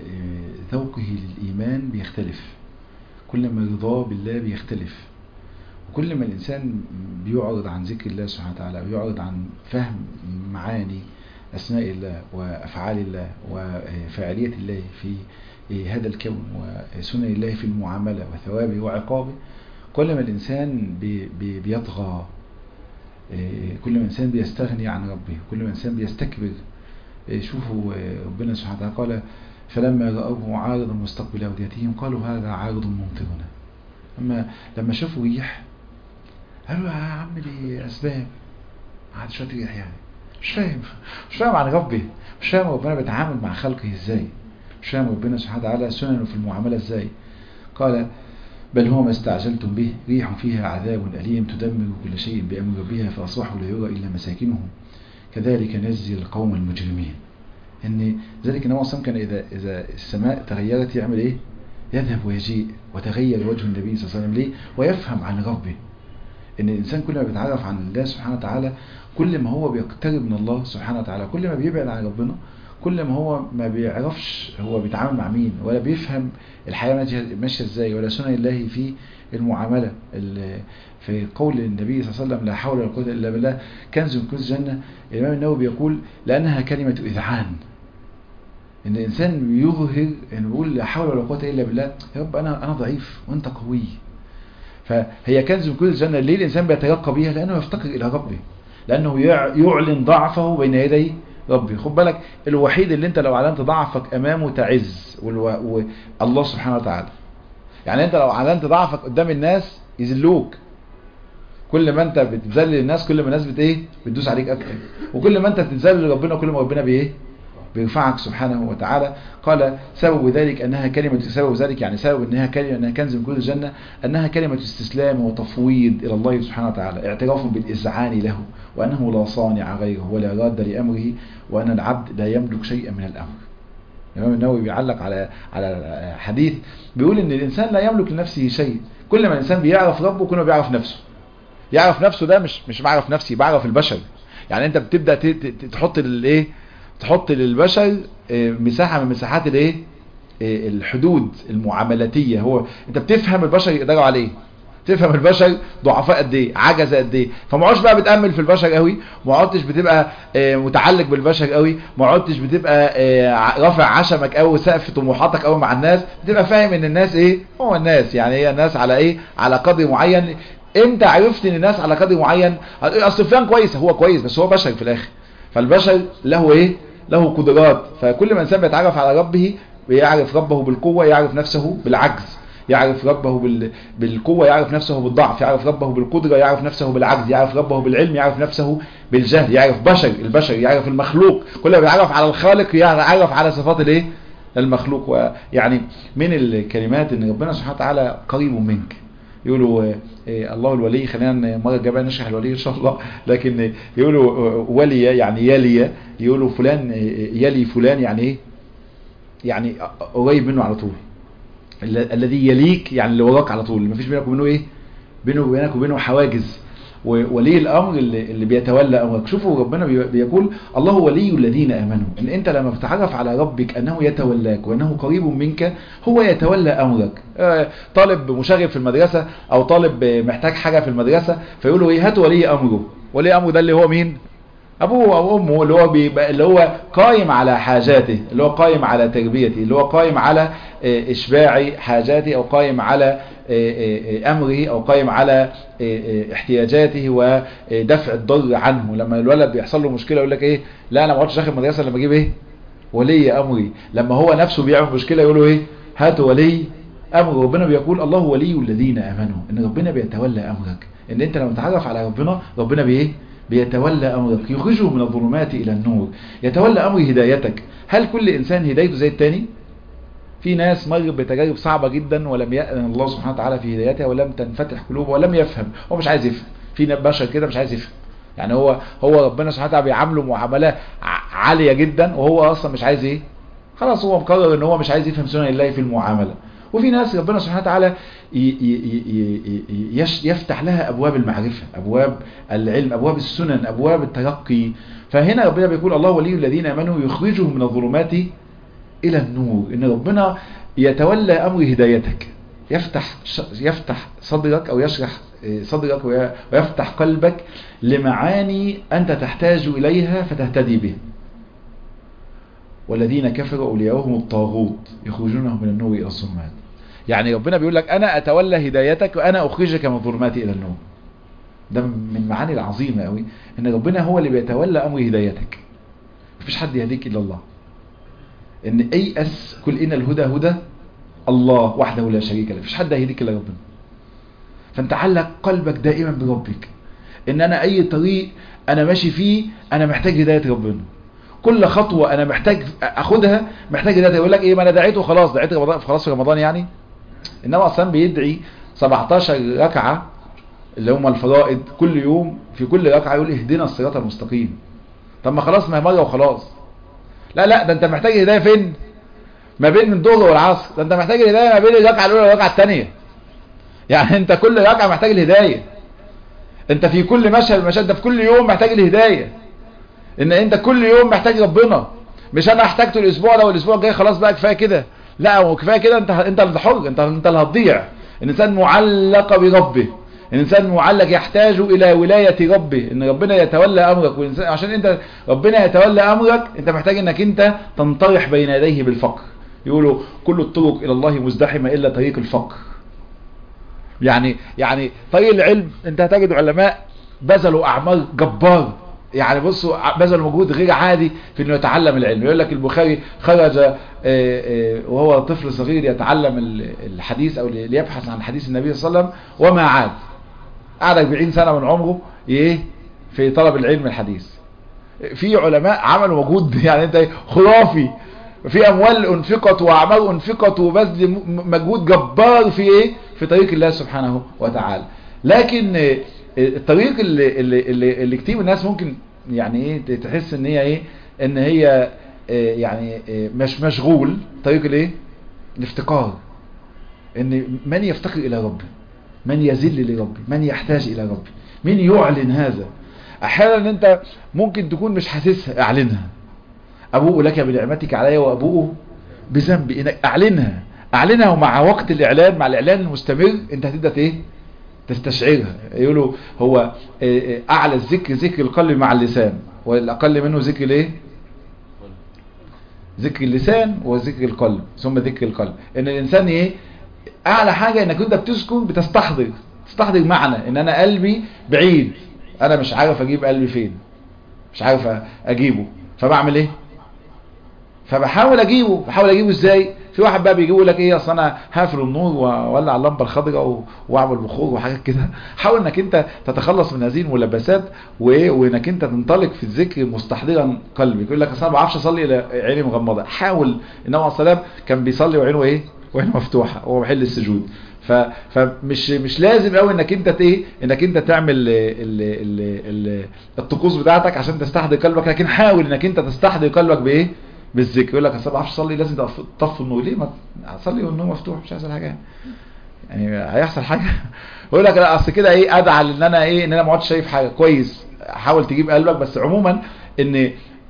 ذوقه للإيمان بيختلف كل ما رضاه بالله بيختلف وكل ما الإنسان بيعرض عن ذكر الله سبحانه وتعالى ويعرض عن فهم معاني أسماء الله وأفعال الله وفعالية الله في هذا الكون وسنن الله في المعاملة وثوابه وعقابه كل ما الإنسان بي بي بيطغى كل ما الإنسان بيستغني عن ربه كل ما الإنسان بيستكبر شوفوا ربنا سبحانه وتعالى قال فلما رأوه عارضا مستقبل أوديتهم قالوا هذا عارض ممطرنا أما لما شافوا ريح قالوا يا عم دي اسباب ما حدش يريح يعني مش فاهم مش فاهم عن ربي مش فاهم ربنا بيتعامل مع خلقه ازاي مش فاهم ربنا سبحانه وتعالى سننه في المعامله ازاي قال بل هو ما استعجلتم به ريح فيها عذاب أليم تدمر كل شيء بأمر ربها فأصبحوا لا يرى إلا مساكنهم كذلك نجزي القوم المجرمين ان ذلك النبي صلى كان إذا, إذا السماء تغيرت يعمل إيه يذهب ويجيء وتغير وجه النبي صلى الله عليه وسلم ليه ويفهم عن ربه ان الإنسان كل ما بيتعرف عن الله سبحانه وتعالى كل ما هو بيقترب من الله سبحانه وتعالى كل ما بيبعد عن ربنا كل ما هو ما بيعرفش هو بيتعامل مع مين ولا بيفهم الحياة ماشية ازاي ولا سنن الله في المعاملة في قول النبي صلى الله عليه وسلم لا حول ولا قوة إلا بالله كنز من كنوز الجنة الإمام النووي بيقول لأنها كلمة إذعان إن الإنسان يظهر يعني بيقول لا حول ولا قوة إلا بالله يا رب أنا أنا ضعيف وأنت قوي فهي كنز من كنوز الجنة ليه الإنسان بيترقى بيها لأنه يفتقر إلى ربه لأنه يعلن ضعفه بين يدي ربي خد بالك الوحيد اللي انت لو اعلنت ضعفك امامه تعز والو... والله سبحانه وتعالى يعني انت لو اعلنت ضعفك قدام الناس يذلوك كل ما انت بتذلل الناس كل ما الناس بت ايه بتدوس عليك اكتر وكل ما انت بتذلل ربنا كل ما ربنا بايه بيرفعك سبحانه وتعالى قال سبب ذلك انها كلمة سبب ذلك يعني سبب انها كلمة انها كنز من كل الجنة انها كلمة استسلام وتفويض الى الله سبحانه وتعالى اعتراف بالاذعان له وانه لا صانع غيره ولا راد لامره وان العبد لا يملك شيئا من الامر الامام النووي بيعلق على على حديث بيقول ان الانسان لا يملك لنفسه شيء كل ما الانسان بيعرف ربه كل ما بيعرف نفسه يعرف نفسه ده مش مش بعرف نفسي بعرف البشر يعني انت بتبدا تحط الايه تحط للبشر مساحة من مساحات الايه الحدود المعاملاتية هو انت بتفهم البشر يقدروا عليه تفهم البشر ضعفاء قد ايه عجز قد ايه فما عدتش بقى بتامل في البشر قوي ما عدتش بتبقى متعلق بالبشر قوي ما عدتش بتبقى رافع عشمك قوي وسقف طموحاتك قوي مع الناس بتبقى فاهم ان الناس ايه هو الناس يعني هي الناس على ايه على قدر معين انت عرفت ان الناس على قدر معين اصل فلان كويس هو كويس بس هو بشر في الاخر فالبشر له ايه له قدرات فكل ما انسان بيتعرف على ربه بيعرف ربه بالقوة يعرف نفسه بالعجز يعرف ربه بال... بالقوة يعرف نفسه بالضعف يعرف ربه بالقدرة يعرف نفسه بالعجز يعرف ربه بالعلم يعرف نفسه بالجهل يعرف بشر البشر يعرف المخلوق كل ما بيعرف على الخالق يعرف على صفات الايه المخلوق ويعني من الكلمات ان ربنا سبحانه وتعالى قريب منك يقولوا إيه الله الولي خلينا المره الجايه نشرح الولي ان شاء الله لكن يقولوا ولي يعني يلي يقولوا فلان يلي فلان يعني ايه يعني قريب منه على طول الذي يليك يعني اللي وراك على طول مفيش بينك وبينه ايه بينه وبينك وبينه حواجز وولي الامر اللي, اللي بيتولى امرك شوفوا ربنا بيقول الله ولي الذين امنوا ان انت لما بتتعرف على ربك انه يتولاك وانه قريب منك هو يتولى امرك طالب مشاغب في المدرسة او طالب محتاج حاجة في المدرسة فيقولوا ايه هاتوا ولي امره ولي امره ده اللي هو مين ابوه او امه اللي هو بيبقى اللي هو قائم على حاجاته اللي هو قائم على تربيته اللي هو قائم على اشباع حاجاته او قائم على امره او قائم على احتياجاته ودفع الضر عنه لما الولد بيحصل له مشكله يقول لك ايه لا انا ما اقعدش داخل مدرسه لما اجيب ايه ولي امري لما هو نفسه بيعمل مشكله يقولوا ايه هاتوا ولي امر ربنا بيقول الله ولي الذين امنوا ان ربنا بيتولى امرك ان انت لما تتعرف على ربنا ربنا بايه بيتولى امرك يخرجه من الظلمات الى النور يتولى امر هدايتك هل كل انسان هدايته زي التاني في ناس مر بتجارب صعبة جدا ولم يأذن الله سبحانه وتعالى في هدايتها ولم تنفتح قلوبه ولم يفهم هو مش عايز يفهم في بشر كده مش عايز يفهم يعني هو هو ربنا سبحانه وتعالى بيعامله معاملة عالية جدا وهو اصلا مش عايز ايه خلاص هو مقرر ان هو مش عايز يفهم سنن الله في المعاملة وفي ناس ربنا سبحانه وتعالى يفتح لها ابواب المعرفة ابواب العلم ابواب السنن ابواب الترقي فهنا ربنا بيقول الله ولي الذين امنوا يخرجهم من الظلمات الى النور ان ربنا يتولى امر هدايتك يفتح يفتح صدرك او يشرح صدرك ويفتح قلبك لمعاني انت تحتاج اليها فتهتدي به والذين كفروا اولياؤهم الطاغوت يخرجونهم من النور الى الظلمات يعني ربنا بيقول لك انا اتولى هدايتك وانا اخرجك من الظلمات الى النور ده من المعاني العظيمه قوي ان ربنا هو اللي بيتولى امر هدايتك مفيش حد يهديك الا الله ان ايأس كل ان الهدى هدى الله وحده لا شريك له مفيش حد هيهديك الا ربنا فانت علق قلبك دائما بربك ان انا اي طريق انا ماشي فيه انا محتاج هداية ربنا كل خطوة انا محتاج اخدها محتاج هداية يقول لك ايه ما انا دعيته خلاص دعيت رمضان خلاص في رمضان يعني انما اصلا بيدعي 17 ركعة اللي هم الفرائض كل يوم في كل ركعة يقول اهدنا الصراط المستقيم طب ما خلاص ما هي مرة وخلاص لا لا ده انت محتاج هداية فين ما بين الظهر والعصر ده انت محتاج الهداية ما بين الركعة الاولى والركعة الثانية يعني انت كل ركعة محتاج الهداية انت في كل مشهد المشهد ده في كل يوم محتاج الهداية ان انت كل يوم محتاج ربنا مش انا احتاجته الاسبوع ده والاسبوع الجاي خلاص بقى كفايه كده لا هو كفايه كده انت انت اللي حر انت انت اللي هتضيع الانسان معلق بربه الانسان معلق يحتاج الى ولاية ربه ان ربنا يتولى امرك والإنسان عشان انت ربنا يتولى امرك انت محتاج انك انت تنطرح بين يديه بالفقر يقولوا كل الطرق الى الله مزدحمة الا طريق الفقر يعني يعني طريق العلم انت هتجد علماء بذلوا اعمال جبار يعني بصوا بذلوا مجهود غير عادي في انه يتعلم العلم يقول لك البخاري خرج وهو طفل صغير يتعلم الحديث او ليبحث عن حديث النبي صلى الله عليه وسلم وما عاد قعد 40 سنة من عمره ايه في طلب العلم الحديث في علماء عملوا مجهود يعني انت خرافي في اموال انفقت واعمال انفقت وبذل مجهود جبار في ايه في طريق الله سبحانه وتعالى لكن الطريق اللي, اللي, اللي, اللي كتير من الناس ممكن يعني ايه تحس ان هي ايه ان هي يعني مش مشغول طريق الايه الافتقار ان من يفتقر الى ربه من يذل لربي من يحتاج الى ربي من يعلن هذا احيانا انت ممكن تكون مش حاسسها اعلنها ابوء لك بنعمتك علي وابوء بذنبي انك اعلنها اعلنها ومع وقت الاعلان مع الاعلان المستمر انت هتبدا ايه تستشعرها يقولوا هو اعلى الذكر ذكر القلب مع اللسان والاقل منه ذكر الايه ذكر اللسان وذكر القلب ثم ذكر القلب ان الانسان ايه اعلى حاجة انك انت بتسكن بتستحضر تستحضر معنى ان انا قلبي بعيد انا مش عارف اجيب قلبي فين مش عارف اجيبه فبعمل ايه فبحاول اجيبه بحاول اجيبه ازاي في واحد بقى بيجيبه لك ايه اصل انا هقفل النور واولع اللمبه الخضراء واعمل بخور وحاجات كده حاول انك انت تتخلص من هذه الملبسات وانك انت تنطلق في الذكر مستحضرا قلبك يقول لك اصل انا ما بعرفش اصلي الى عيني مغمضه حاول النبي عليه السلام كان بيصلي وعينه ايه وعينه مفتوحه وهو محل السجود ف... فمش مش لازم قوي انك انت ايه انك انت تعمل ال... ال... ال... الطقوس بتاعتك عشان تستحضر قلبك لكن حاول انك انت تستحضر قلبك بايه بالذكر يقول لك اصل ما بعرفش اصلي لازم تطفي النور ليه ما اصلي والنور مفتوح مش هيحصل حاجه يعني هيحصل حاجه يقول لك لا اصل كده ايه ادعى ان انا ايه ان انا ما اقعدش شايف حاجه كويس حاول تجيب قلبك بس عموما ان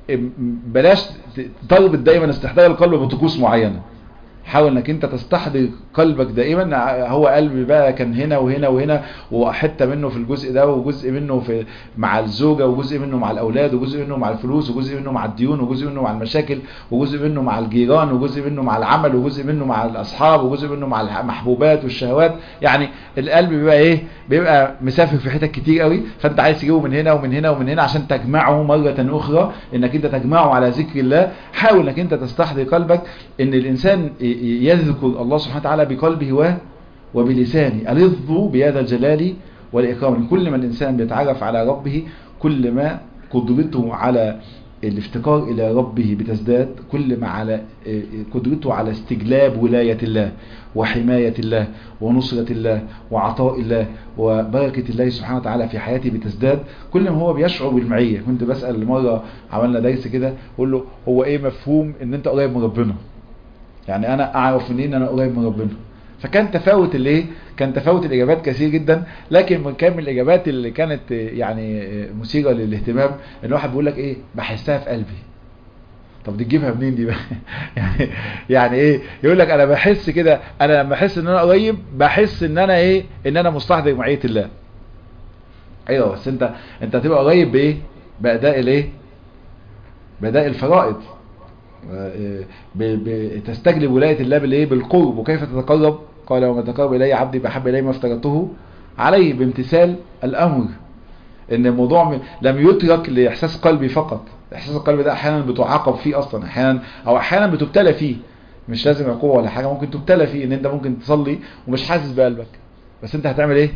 بلاش تربط دايما استحضار القلب بطقوس معينه حاول انك انت تستحضر قلبك دائما هو قلبي بقى كان هنا وهنا وهنا وحته منه في الجزء ده وجزء منه في مع الزوجه وجزء منه مع الاولاد وجزء منه مع الفلوس وجزء منه مع الديون وجزء منه مع المشاكل وجزء منه مع الجيران وجزء منه مع العمل وجزء منه مع الاصحاب وجزء منه مع المحبوبات والشهوات يعني القلب بيبقى ايه بيبقى مسافر في حتت كتير قوي فانت عايز تجيبه من هنا ومن هنا ومن هنا عشان تجمعه مره اخرى انك انت تجمعه على ذكر الله حاول انك انت تستحضر قلبك ان الانسان يذكر الله سبحانه وتعالى بقلبه و وبلسانه ألظوا بهذا الجلال والإكرام كل ما الإنسان بيتعرف على ربه كل ما قدرته على الافتقار إلى ربه بتزداد كل ما على قدرته على استجلاب ولاية الله وحماية الله ونصرة الله وعطاء الله وبركة الله سبحانه وتعالى في حياته بتزداد كل ما هو بيشعر بالمعية كنت بسأل مرة عملنا درس كده قول له هو ايه مفهوم ان انت قريب من ربنا يعني انا اعرف منين انا قريب من ربنا فكان تفاوت الايه كان تفاوت الاجابات كثير جدا لكن من كام الاجابات اللي كانت يعني مثيره للاهتمام ان واحد بيقول لك ايه بحسها في قلبي طب دي تجيبها منين دي بقى يعني يعني ايه يقول لك انا بحس كده انا لما احس ان انا قريب بحس ان انا ايه ان انا مستحضر معيه الله ايوه بس انت انت هتبقى قريب بايه باداء الايه باداء الفرائض تستجلب ولاية الله بالايه بالقرب وكيف تتقرب قال وما تقرب الي عبدي بحب الي ما افترضته عليه بامتثال الامر ان الموضوع لم يترك لاحساس قلبي فقط احساس القلب ده احيانا بتعاقب فيه اصلا احيانا او احيانا بتبتلى فيه مش لازم عقوبه ولا حاجه ممكن تبتلى فيه ان انت ممكن تصلي ومش حاسس بقلبك بس انت هتعمل ايه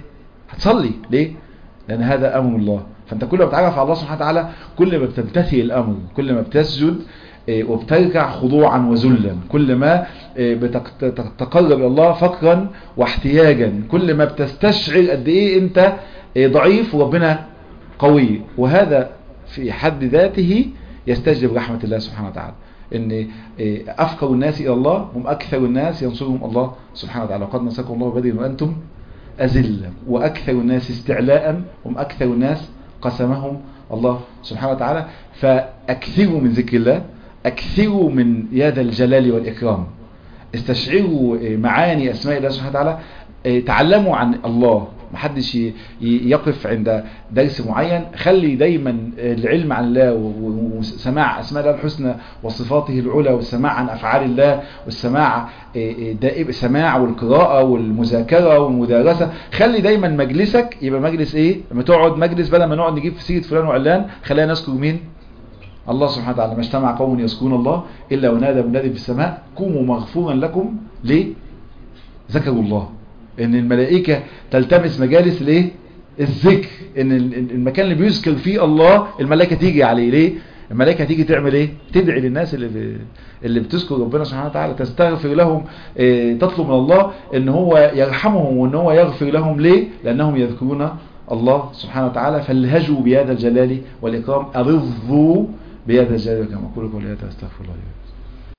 هتصلي ليه لان هذا امر الله فانت كل ما بتعرف على الله سبحانه وتعالى كل ما بتمتثل الامر كل ما بتسجد وبتركع خضوعا وذلا كل ما بتتقرب الى الله فقرا واحتياجا كل ما بتستشعر قد ايه انت ضعيف وربنا قوي وهذا في حد ذاته يستجلب رحمة الله سبحانه وتعالى ان افقر الناس الى الله هم اكثر الناس ينصرهم الله سبحانه وتعالى وقد نصركم الله بدر وانتم أذلة وأكثر الناس استعلاء هم أكثر الناس قسمهم الله سبحانه وتعالى فأكثروا من ذكر الله أكثروا من يا ذا الجلال والإكرام استشعروا معاني أسماء الله سبحانه وتعالى تعلموا عن الله محدش يقف عند درس معين خلي دايما العلم عن الله وسماع اسماء الله الحسنى وصفاته العلى والسماع عن افعال الله والسماع دائب سماع والقراءة والمذاكرة والمدارسة خلي دايما مجلسك يبقى مجلس ايه لما تقعد مجلس بدل ما نقعد نجيب في سيرة فلان وعلان خلينا نذكر مين الله سبحانه وتعالى ما اجتمع قوم يذكرون الله الا ونادى منادي في السماء قوموا مغفورا لكم ليه ذكروا الله ان الملائكة تلتمس مجالس ليه الذكر ان المكان اللي بيذكر فيه الله الملائكة تيجي عليه ليه الملائكة تيجي تعمل ايه تدعي للناس اللي ب... اللي بتذكر ربنا سبحانه وتعالى تستغفر لهم اه تطلب من الله ان هو يرحمهم وان هو يغفر لهم ليه لانهم يذكرون الله سبحانه وتعالى فالهجوا بهذا الجلال والاكرام ارضوا بهذا الجلال كما اقول قولي هذا استغفر الله